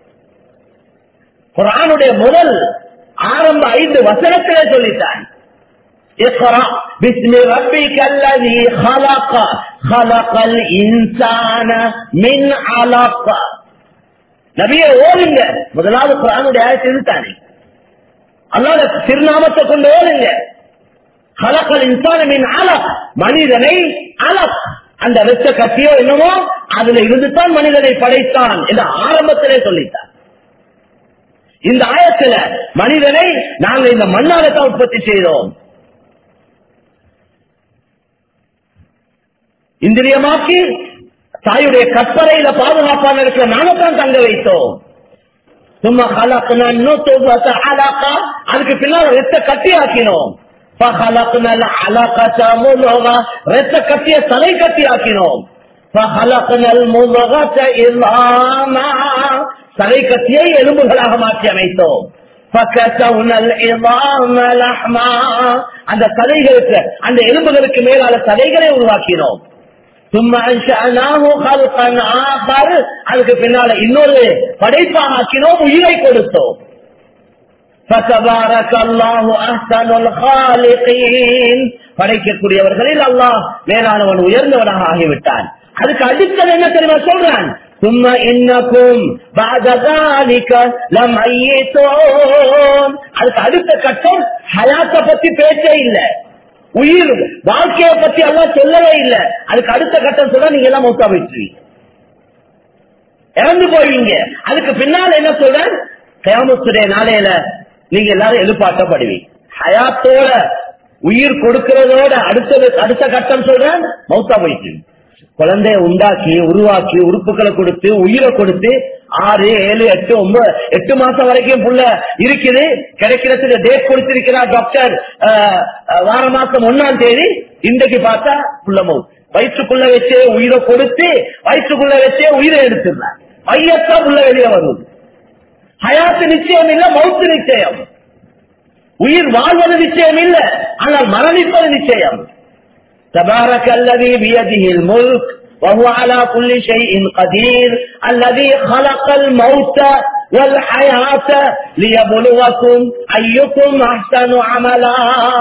A: குரானுடைய முதல் ஆரம்ப ஐந்து வசனத்திலே சொல்லித்தான் اقرأ باسم ربك الذي خلق خلق الإنسان من علق நபியை ஓடுங்க முதலாவது குரானுடைய ஆயத்து இதுதானே அல்லாத திருநாமத்தை கொண்டு ஓடுங்க கலக்கல் இன்சானமின் அலக் மனிதனை அலக் அந்த வெச்ச கத்தியோ என்னமோ அதுல இருந்துதான் மனிதனை படைத்தான் என்று ஆரம்பத்திலே சொல்லிட்டார் இந்த ஆயத்துல மனிதனை நாங்கள் இந்த மண்ணாலத்தான் உற்பத்தி செய்தோம் இந்திரியமாக்கி தாயுடைய கற்பனையில பாதுகாப்பான இருக்கிற நாங்கத்தான் தங்க வைத்தோம் சும்மா கலக்குன அலாக்கா அதுக்கு பின்னால் ரத்த கட்டி ஆக்கினோம் فخلقنا العلقة مضغة رت கட்டிய தலை கட்டி ஆக்கினோம் فخلقنا المضغة عظاما தலை கட்டியை எலும்புகளாக மாற்றி அமைத்தோம் فكسونا العظام لحما அந்த தலைகளுக்கு அந்த எலும்புகளுக்கு மேலான தலைகளை உருவாக்கினோம் சும்மா அன்ஷஅனாஹு ஹல்கன் ஆகர் அதுக்கு பின்னால இன்னொரு படைப்பாக ஆக்கினோம் உயிரை கொடுத்தோம் فَتَبَارَكَ اللَّهُ أَحْسَنُ الْخَالِقِينَ படைக்கக்கூடியவர்களில் அல்லாஹ் மேலானவன் உயர்ந்தவனாக ஆகிவிட்டான் அதுக்கு அடுத்தது என்ன தெரியுமா சொல்றான் ثم إنكم بعد ذلك لميتون அதுக்கு அடுத்த கட்டம் ஹயாத்தை பத்தி பேச்சே இல்லை உயிர் வாழ்க்கையை பத்தி எல்லாம் சொல்லவே இல்லை அதுக்கு அடுத்த கட்டம் சொல்ல நீங்க எல்லாம் மௌத்தா போயிடுவீங்க இறந்து போவீங்க அதுக்கு பின்னால் என்ன சொல்ற கயாமத்துடைய நாளையில நீங்க எல்லாரும் எழுப்பாட்டப்படுவீங்க ஹயாத்தோட உயிர் கொடுக்கிறதோட அடுத்தது அடுத்த கட்டம் சொல்றேன் மௌத்தா போயிட்டு குழந்தைய உண்டாக்கி உருவாக்கி உறுப்புகளை கொடுத்து உயிரை கொடுத்து ஆறு ஏழு எட்டு ஒன்பது எட்டு மாசம் வரைக்கும் புள்ள இருக்குது கிடைக்கிறதுக்கு டேட் கொடுத்திருக்கிறார் டாக்டர் அஹ், அஹ், வார மாசம் ஒன்னாம் தேதி இன்றைக்கு பார்த்தா புள்ள மவுத் வயிற்றுக்குள்ள வச்சே உயிரை கொடுத்து வயிற்றுக்குள்ள வச்சே உயிரை எடுத்துடுறார் மையத்தான் உள்ள வெளியே வருவது ஹயாத்து நிச்சயம் இல்ல மௌத்து நிச்சயம் உயிர் வாழ்வது நிச்சயம் இல்ல ஆனால் மரணிப்பது நிச்சயம் تبارك الذي بيده الملك وهو على كل شيء قدير الذي خلق الموت والحياة ليبلوكم أيكم أحسن عملا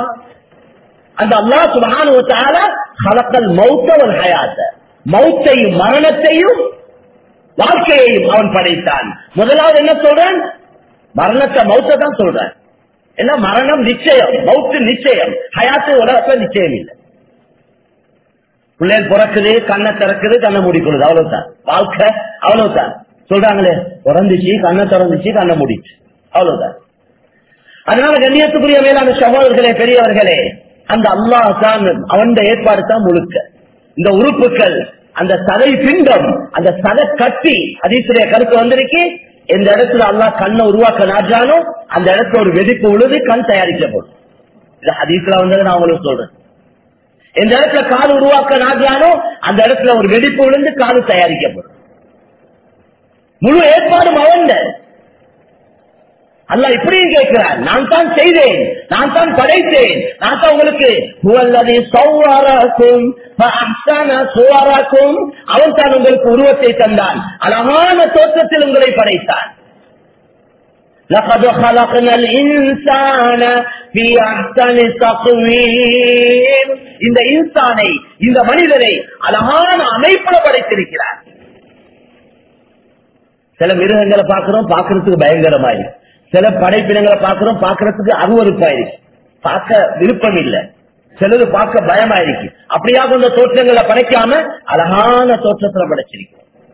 A: அந்த அல்லாஹ் சுபஹானு வ தஆலா خلقல் மௌத்த வல் ஹயாத்த மௌத்தையும் மரணத்தையும் வாழ்க்கையையும் அவன் படைத்தான் முதலாவது என்ன சொல்றான் மரணத்தை மௌத்த தான் சொல்றான் ஏன்னா மரணம் நிச்சயம் மௌத்து நிச்சயம் ஹயாத்து உலகத்துல நிச்சயம் இல்லை பிள்ளைகள் பிறக்குது கண்ணை திறக்குது கண்ணை மூடிக்கொள்ளுது அவ்வளவுதான் வாழ்க்கை அவ்வளவுதான் சொல்றாங்களே பிறந்துச்சு கண்ணை திறந்துச்சு கண்ணை மூடிச்சு அவ்வளவுதான் அதனால கண்ணியத்துக்குரிய மேலான சகோதரர்களே பெரியவர்களே அந்த அல்லாஹ் தான் அவன் ஏற்பாடு தான் முழுக்க இந்த உறுப்புகள் அந்த சதை பிண்டம் அந்த சதை கட்டி அதீசுடைய கருத்து வந்திருக்கு எந்த இடத்துல அல்லாஹ் கண்ணை உருவாக்க நாட்டானோ அந்த இடத்துல ஒரு வெடிப்பு உழுது கண் தயாரிக்கப்படும் இது ஹதீஸ்ல வந்தது நான் உங்களுக்கு சொல்றேன் எந்த இடத்துல கால் உருவாக்க நாட்டானோ அந்த இடத்துல ஒரு வெடிப்பு விழுந்து கால் தயாரிக்கப்படும் முழு ஏற்பாடும் அவன் அல்லாஹ் இப்படியும் கேட்கிறார் நான் தான் செய்தேன் நான் தான் படைத்தேன் நான் தான் உங்களுக்கு ஹுவல்லதி சௌவரக்கும் ஃபஅஹ்ஸன சுவரக்கும் அவன் தான் உங்களுக்கு உருவத்தை தந்தான் அழகான தோற்றத்தில் உங்களை படைத்தான் لقد خلقنا الإنسان في أحسن تقويم இந்த இன்சானை இந்த மனிதனை அழகான அமைப்புல படைத்திருக்கிறார் சில மிருகங்களை பார்க்கிறோம் பார்க்கறதுக்கு பயங்கரமாயிருக்கு சில படைப்பினங்களை பார்க்கிறோம் பார்க்கறதுக்கு அருவறுப்பாயிருக்கு பார்க்க விருப்பம் இல்லை சிலது பார்க்க பயமாயிருக்கு அப்படியாக இந்த தோற்றங்களை படைக்காம அழகான தோற்றத்துல படைச்சிருக்கு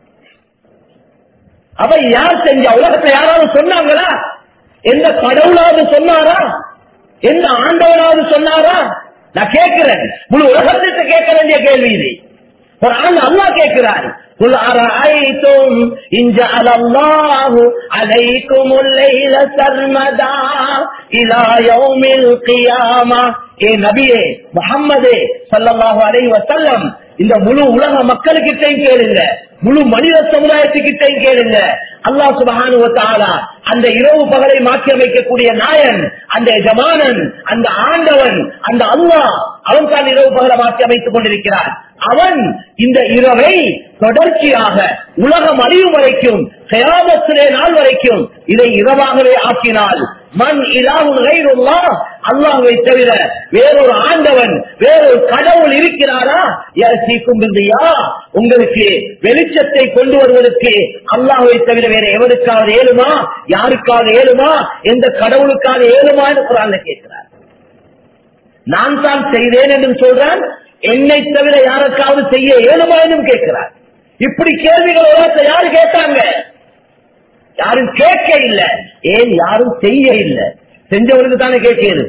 A: அவ யார் செஞ்சா உலகத்தை யாராவது சொன்னாங்களா எந்த கடவுளாவது சொன்னாரா எந்த ஆண்டவனாவது சொன்னாரா நான் கேட்கிறேன் முழு உலகத்திற்கு கேட்க வேண்டிய கேள்வி இது ஒரு ஆள் அல்லா கேட்கிறார் قل أرأيتم إن جعل الله عليكم الليل سرمدا إلى يوم القيامة ஏ நபியே முகம்மதே சல்லல்லாஹு அலைஹி வஸல்லம் இந்த முழு உலக மக்களுக்கிட்டையும் கேளுங்க முழு மனித சமுதாயத்துக்கிட்டையும் கேளுங்க அல்லாஹ் சுபஹானு வ தஆலா அந்த இரவு பகலை மாற்றி அமைக்கக்கூடிய நாயன் அந்த எஜமானன் அந்த ஆண்டவன் அந்த அல்லாஹ் அவன் தான் இரவு பகலை மாற்றி அமைத்துக் கொண்டிருக்கிறான் அவன் இந்த இரவை தொடர்ச்சியாக உலகம் அழியும் வரைக்கும் கயாமத்திலே நாள் வரைக்கும் இதை இரவாகவே ஆக்கினால் மண் இலாவும் கைருல்லா அல்லாஹ்வை தவிர வேறொரு ஆண்டவன் வேறொரு கடவுள் இருக்கிறாரா யர்சீக்கும் பில்தியா உங்களுக்கு வெளிச்சத்தை கொண்டு வருவதற்கு அல்லாஹ்வை தவிர வேற எவருக்காவது ஏழுமா யாருக்காவது ஏழுமா எந்த கடவுளுக்காவது ஏழுமா என்று குரான்ல கேட்கிறார் நான் தான் செய்தேன் என்று சொல்றான் என்னை தவிர யாருக்காவது செய்ய ஏழுமா என்றும் கேட்கிறார் இப்படி கேள்விகள் உலகத்தை யாரு கேட்டாங்க யாரும் கேட்க இல்ல ஏன் யாரும் செய்ய இல்ல செஞ்சவனுக்கு தானே கேட்கிறது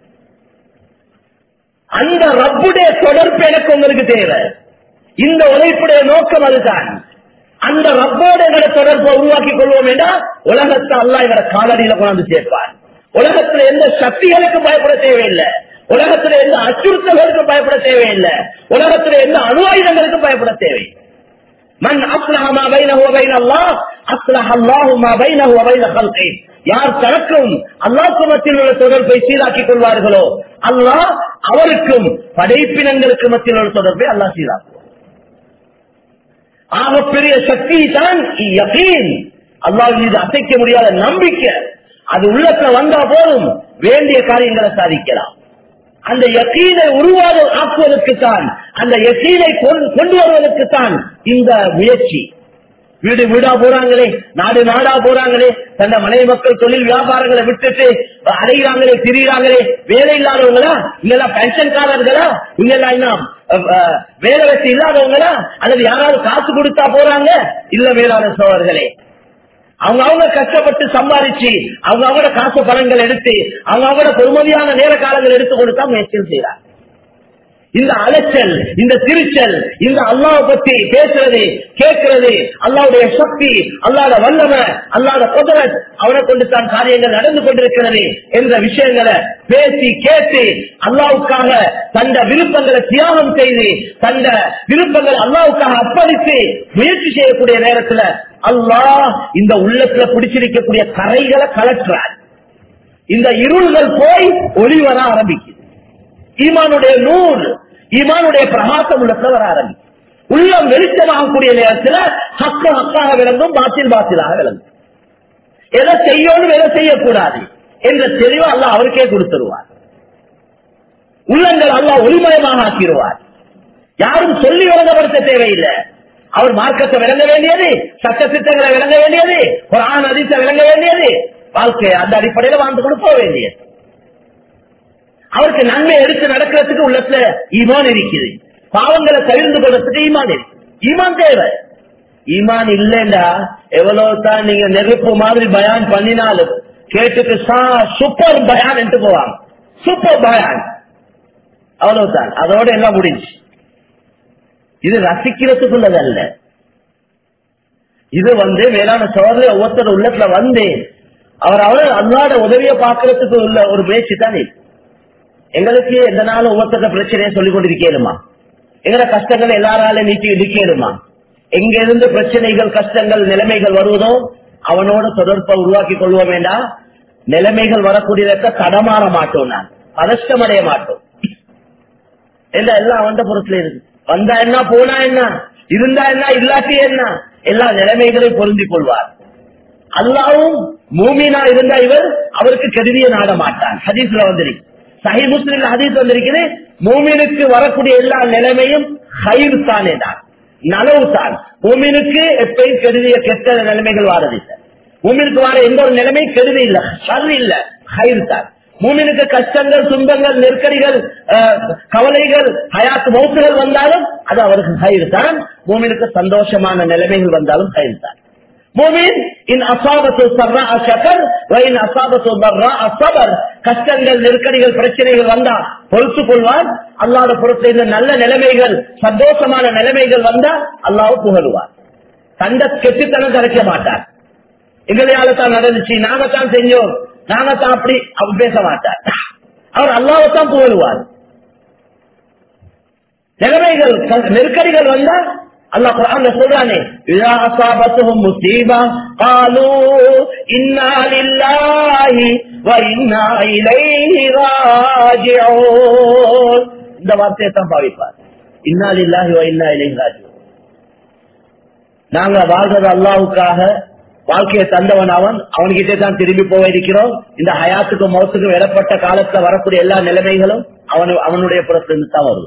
A: அந்த ரப்புடைய தொடர்பு எனக்கு உங்களுக்கு தேவை இந்த உழைப்புடைய நோக்கம் அதுதான் அந்த ரப்போட எங்களை தொடர்பை உருவாக்கி கொள்வோம் என்றால் உலகத்தை அல்லா எங்களை காலடியில கொண்டாந்து சேர்ப்பார் உலகத்துல எந்த சக்திகளுக்கு பயப்பட தேவையில்லை உலகத்துல எந்த அச்சுறுத்தல்களுக்கு பயப்பட தேவையில்லை உலகத்துல எந்த அணு ஆயுதங்களுக்கு பயப்பட தேவை மன் அஸ்லஹ மா பைனஹு வ பைன அல்லாஹ் அஸ்லஹ அல்லாஹு மா பைனஹு வ பைன ஹல்கி யார் தனக்கும் அல்லாஹ்வுக்கு மத்தியில் உள்ள தொடர்பை சீராக்கிக் கொள்வார்களோ அல்லாஹ் அவருக்கும் படைப்பினங்களுக்கு மத்தியில் உள்ள தொடர்பை அல்லாஹ் சீராக்குவார் ஆகப்பெரிய சக்தி தான் யகீன் அல்லாஹ் மீது அசைக்க முடியாத நம்பிக்கை அது உள்ளத்துல வந்தா போதும் வேண்டிய காரியங்களை சாதிக்கலாம் அந்த யக்கீனை உருவாத ஆக்குவதற்குத்தான் அந்த யக்கீனை கொண்டு வருவதற்குத்தான் இந்த முயற்சி வீடு வீடா போறாங்களே நாடு நாடா போறாங்களே தன்னை மனைவி மக்கள் தொழில் வியாபாரங்களை விட்டுட்டு அடைகிறாங்களே திரிகிறாங்களே வேலை இல்லாதவங்களா இங்கெல்லாம் பென்ஷன்காரர்களா இங்கெல்லாம் இன்னும் வேலை வச்சு இல்லாதவங்களா அல்லது யாராவது காசு கொடுத்தா போறாங்க இல்ல வேளாண் சோழர்களே அவங்க அவங்க கஷ்டப்பட்டு சம்பாதிச்சு அவங்க அவங்களோட காசு பணங்கள் எடுத்து அவங்க அவங்களோட பொறுமதியான நேர காலங்கள் எடுத்து கொடுத்தா முயற்சிகள் செய்யறாங்க இந்த அலைச்சல் இந்த திருச்சல் இந்த அல்லாவை பத்தி பேசுறது கேட்கிறது அல்லாவுடைய சக்தி அல்லாத வல்லம அல்லாத குதிரத் அவனை கொண்டு தான் காரியங்கள் நடந்து கொண்டிருக்கிறது என்ற விஷயங்களை பேசி கேட்டு அல்லாவுக்காக தந்த விருப்பங்களை தியாகம் செய்து தந்த விருப்பங்கள் அல்லாவுக்காக அர்ப்பணித்து முயற்சி செய்யக்கூடிய நேரத்துல அல்லாஹ் இந்த உள்ளத்துல பிடிச்சிருக்கக்கூடிய கரைகளை கலற்றார் இந்த இருள்கள் போய் ஒளி வர ஆரம்பிக்குது ஈமானுடைய நூல் ஈமானுடைய பிரகாசம் உள்ளத்துல வர ஆரம்பிக்கும் உள்ளம் வெளிச்சமாகக்கூடிய நேரத்தில் ஹக்க ஹக்காக விளங்கும் பாத்தில் பாத்திலாக விளங்கும் எதை செய்யணும் எதை செய்யக்கூடாது என்ற தெளிவு அல்ல அவருக்கே கொடுத்துருவார் உள்ளங்கள் அல்ல ஒளிமயமாக ஆக்கிடுவார் யாரும் சொல்லி விளங்கப்படுத்த தேவையில்லை அவர் மார்க்கத்தை விளங்க வேண்டியது சட்ட திட்டங்களை விளங்க வேண்டியது ஒரு ஆண் அதிர்த்த விளங்க வேண்டியது வாழ்க்கை அந்த அடிப்படையில் வாழ்ந்து கொண்டு போக வேண்டியது அவருக்கு நன்மை எடுத்து நடக்கிறதுக்கு உள்ளத்துல ஈமான் இருக்குது பாவங்களை தவிர்த்து கொள்றதுக்கு ஈமான் இருக்கு ஈமான் தேவை ஈமான் இல்லைண்டா எவ்வளவு தான் நீங்க நெருப்பு மாதிரி பயான் பண்ணினாலும் கேட்டுக்கு சூப்பர் பயான் என்று போவாங்க சூப்பர் பயான் அவ்வளவுதான் அதோட எல்லாம் முடிஞ்சு இது ரசிக்கிறதுக்குள்ளதல்ல இது வந்து வேளாண் சோதனை ஒவ்வொருத்தர் உள்ளத்துல வந்து அவர் அவர் அல்லாட உதவியை பார்க்கறதுக்கு உள்ள ஒரு முயற்சி தான் இது எங்களுக்கு எந்த நாளும் ஒவ்வொருத்தர பிரச்சனையை சொல்லிக் கொண்டிருக்கேனுமா எங்கட கஷ்டங்கள் எல்லாராலும் நீக்கி இடிக்கேனுமா எங்க இருந்து பிரச்சனைகள் கஷ்டங்கள் நிலைமைகள் வருவதோ அவனோட தொடர்பை உருவாக்கி கொள்வோம் வேண்டாம் நிலைமைகள் வரக்கூடியதற்க தடமாற மாட்டோம் நான் பதஷ்டம் அடைய மாட்டோம் எல்லாம் அவன் பொறுத்துல இருக்கு வந்தா என்ன போனா என்ன இருந்தா என்ன இல்லாட்டி என்ன எல்லா நிலைமைகளையும் பொருந்திக் கொள்வார் அல்லாவும் மூமினா இருந்தா இவர் அவருக்கு கெடுதிய நாட மாட்டான் ஹதீஸ்ல வந்திருக்கு சஹி முஸ்லிம் ஹதீஸ் வந்திருக்குது மூமினுக்கு வரக்கூடிய எல்லா நிலைமையும் ஹயிர் தானே தான் நலவு தான் மூமினுக்கு எப்பயும் கெடுதிய கெட்ட நிலைமைகள் வாரதில்லை மூமினுக்கு வர எந்த ஒரு நிலைமை கெடுதி இல்ல சரி இல்ல ஹயிர் தான் மூமினுக்கு கஷ்டங்கள் துன்பங்கள் நெருக்கடிகள் கவலைகள் ஹயாத்து மௌத்துகள் வந்தாலும் அது அவருக்கு ஹயிர் தான் மூமினுக்கு சந்தோஷமான நிலைமைகள் வந்தாலும் ஹயிர் தான் மூமின் இன் அசாபத்து சர்ரா அஷகர் வைன் அசாபத்து பர்ரா அசபர் கஷ்டங்கள் நெருக்கடிகள் பிரச்சனைகள் வந்தா பொறுத்து கொள்வார் அல்லாத பொறுத்த இந்த நல்ல நிலைமைகள் சந்தோஷமான நிலைமைகள் வந்தா அல்லாவும் புகழுவார் தந்த கெட்டுத்தனம் கரைக்க மாட்டார் எங்களையால தான் நடந்துச்சு நாங்க தான் செஞ்சோம் நாங்க தான் அப்படி அவர் பேச மாட்டார் அவர் அல்லாவத்தான் புகழுவார் நிலைமைகள் நெருக்கடிகள் வந்தா அல்லாஹ் குர்ஆன்ல சொல்றானே இதா அஸாபத்துஹும் முஸீபா قالوا இன்னா லில்லாஹி வ இன்னா இலைஹி ராஜிஊன் இந்த வார்த்தையை தான் பாவிப்பார் இன்னா லில்லாஹி வ இன்னா இலைஹி ராஜிஊன் நாங்க வாழ்றது அல்லாஹ்வுக்காக வாழ்க்கையை தந்தவன் அவன் அவன்கிட்டே தான் திரும்பி போக இருக்கிறோம் இந்த ஹயாத்துக்கும் மௌத்துக்கும் இடப்பட்ட காலத்துல வரக்கூடிய எல்லா நிலைமைகளும் அவன் அவனுடைய புறத்திலிருந்து தான் வரும்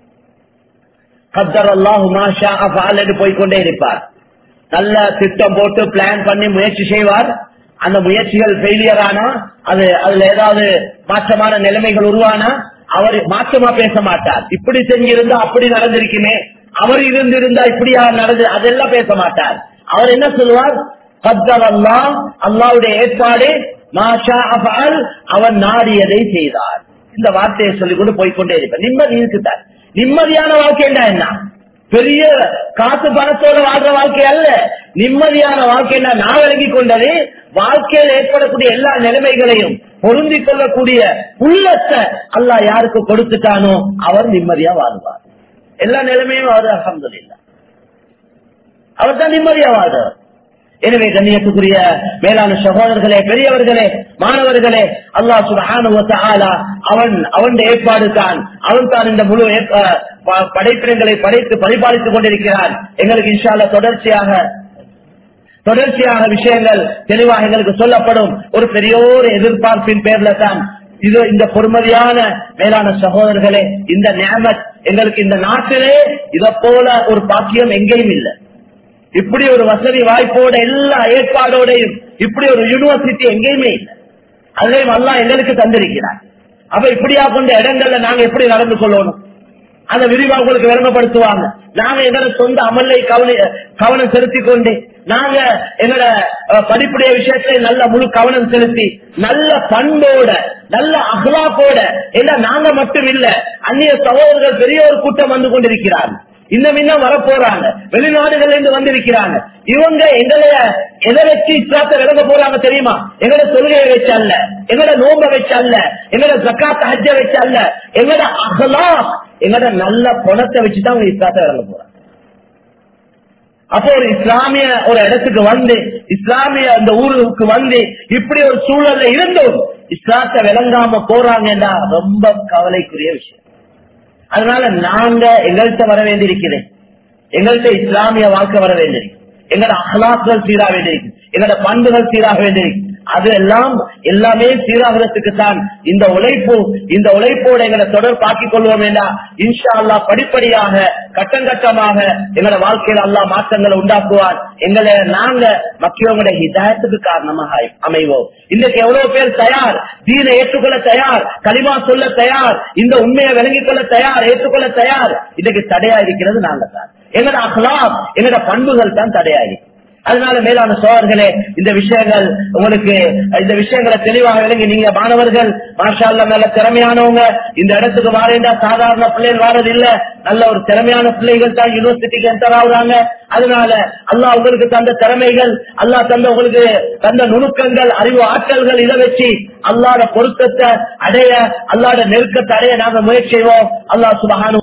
A: கத்தர் அல்லாஹ் என்று போய்கொண்டே இருப்பார் நல்ல திட்டம் போட்டு பிளான் பண்ணி முயற்சி செய்வார் அந்த முயற்சிகள் ஃபெயிலியர் ஆனா அது அதுல ஏதாவது மாற்றமான நிலைமைகள் உருவானா அவர் மாற்றமா பேச மாட்டார் இப்படி செஞ்சிருந்தா அப்படி நடந்திருக்குமே அவர் இருந்திருந்தா இப்படியா நடந்து அதெல்லாம் பேச மாட்டார் அவர் என்ன சொல்லுவார் கத்தர் அல்லாஹ் அல்லாவுடைய ஏற்பாடு மாஷா அஃபால் அவன் நாடியதை செய்தார் இந்த வார்த்தையை சொல்லிக் கொண்டு போய்கொண்டே இருப்பார் நிம்மதி இருக்குதான் நிம்மதியான வாழ்க்கைண்டா என்ன பெரிய காசு பணத்தோட வாழ்ற வாழ்க்கை அல்ல நிம்மதியான வாழ்க்கை நான் விளங்கி கொண்டது வாழ்க்கையில் ஏற்படக்கூடிய எல்லா நிலைமைகளையும் பொருந்திக் கொள்ளக்கூடிய உள்ளத்தை அல்லாஹ் யாருக்கு கொடுத்துட்டானோ அவர் நிம்மதியா வாழ்வார் எல்லா நிலைமையும் அவர் அகமதுல்ல அவர் தான் நிம்மதியா வாழ்றார் எனவே கண்ணியத்துக்குரிய மேலான சகோதரர்களே பெரியவர்களே மாணவர்களே அல்லாஹ் சுபஹான அவன் அவன் ஏற்பாடு தான் அவன் தான் இந்த முழு படைப்பினங்களை படைத்து பரிபாலித்துக் கொண்டிருக்கிறான் எங்களுக்கு இன்ஷால்ல தொடர்ச்சியாக தொடர்ச்சியாக விஷயங்கள் தெளிவாக எங்களுக்கு சொல்லப்படும் ஒரு பெரிய ஒரு எதிர்பார்ப்பின் பேர்ல தான் இது இந்த பொறுமதியான மேலான சகோதரர்களே இந்த நியமத் எங்களுக்கு இந்த நாட்டிலே இதை போல ஒரு பாக்கியம் எங்கேயும் இல்லை இப்படி ஒரு வசதி வாய்ப்போட எல்லா ஏற்பாடோடையும் இப்படி ஒரு யூனிவர்சிட்டி எங்கேயுமே இல்லை அதையும் அல்லா எங்களுக்கு தந்திருக்கிறார் அப்ப இப்படியா கொண்ட இடங்கள்ல நாங்க எப்படி நடந்து கொள்ளணும் அந்த விரிவா உங்களுக்கு விளங்கப்படுத்துவாங்க நாங்க எங்களோட சொந்த அமலை கவனி கவனம் செலுத்தி கொண்டு நாங்க எங்களோட படிப்புடைய விஷயத்துல நல்ல முழு கவனம் செலுத்தி நல்ல பண்போட நல்ல அகலாப்போட எல்லாம் நாங்க மட்டும் இல்ல அந்நிய சகோதரர்கள் பெரிய ஒரு கூட்டம் வந்து கொண்டிருக்கிறார்கள் இன்னும் இன்னும் வரப்போறாங்க வெளிநாடுகள்ல இருந்து வந்திருக்கிறாங்க இவங்க எங்களைய எதை வச்சு இஸ்லாத்தை விளங்க போறாங்க தெரியுமா எங்களோட தொழுகையை வச்சு அல்ல எங்களோட நோம்ப வச்சு அல்ல எங்களோட ஜக்காத்த ஹஜ்ஜ வச்சு அல்ல எங்களோட அகலா எங்களோட நல்ல பணத்தை வச்சுதான் அவங்க இஸ்லாத்தை விளங்க போறாங்க அப்போ ஒரு இஸ்லாமிய ஒரு இடத்துக்கு வந்து இஸ்லாமிய அந்த ஊருக்கு வந்து இப்படி ஒரு சூழல்ல இருந்தும் இஸ்லாத்தை விளங்காம போறாங்கன்னா ரொம்ப கவலைக்குரிய விஷயம் அதனால நாங்க எங்கள்கிட்ட வர வேண்டியிருக்கிறேன் எங்கள்கிட்ட இஸ்லாமிய வாழ்க்கை வர வேண்டியிருக்கு எங்களோட அகலாக்கள் சீராக வேண்டியிருக்கு எங்களோட பண்புகள் சீராக வேண்டியிருக்கு அது எல்லாம் எல்லாமே சீராகிறதுக்கு தான் இந்த உழைப்பு இந்த உழைப்போடு எங்களை தொடர்பாக்கிக் கொள்வோம் வேண்டாம் இன்ஷா அல்லா படிப்படியாக கட்டம் கட்டமாக எங்களோட வாழ்க்கையில் அல்லா மாற்றங்களை உண்டாக்குவார் எங்களை நாங்க மக்கியவங்களுடைய ஹிதாயத்துக்கு காரணமாக அமைவோம் இன்னைக்கு எவ்வளவு பேர் தயார் தீனை ஏற்றுக்கொள்ள தயார் களிமா சொல்ல தயார் இந்த உண்மையை விளங்கிக் கொள்ள தயார் ஏற்றுக்கொள்ள தயார் இன்னைக்கு தடையா இருக்கிறது நாங்க தான் எங்களோட அகலாம் எங்களோட பண்புகள் தான் தடையா இருக்கு அதனால மேலான சோழர்களே இந்த விஷயங்கள் உங்களுக்கு இந்த விஷயங்களை தெளிவாக விளங்கி நீங்க மாணவர்கள் மாஷா நல்ல திறமையானவங்க இந்த இடத்துக்கு வாரேண்டா சாதாரண பிள்ளைகள் வாரது இல்ல நல்ல ஒரு திறமையான பிள்ளைகள் தான் யூனிவர்சிட்டிக்கு என்டர் ஆகுறாங்க அதனால அல்லா உங்களுக்கு தந்த திறமைகள் அல்லா தந்த உங்களுக்கு தந்த நுணுக்கங்கள் அறிவு ஆற்றல்கள் இதை வச்சு அல்லாட பொருத்தத்தை அடைய அல்லாட நெருக்கத்தை அடைய நாங்க முயற்சி செய்வோம் அல்லா சுபகானு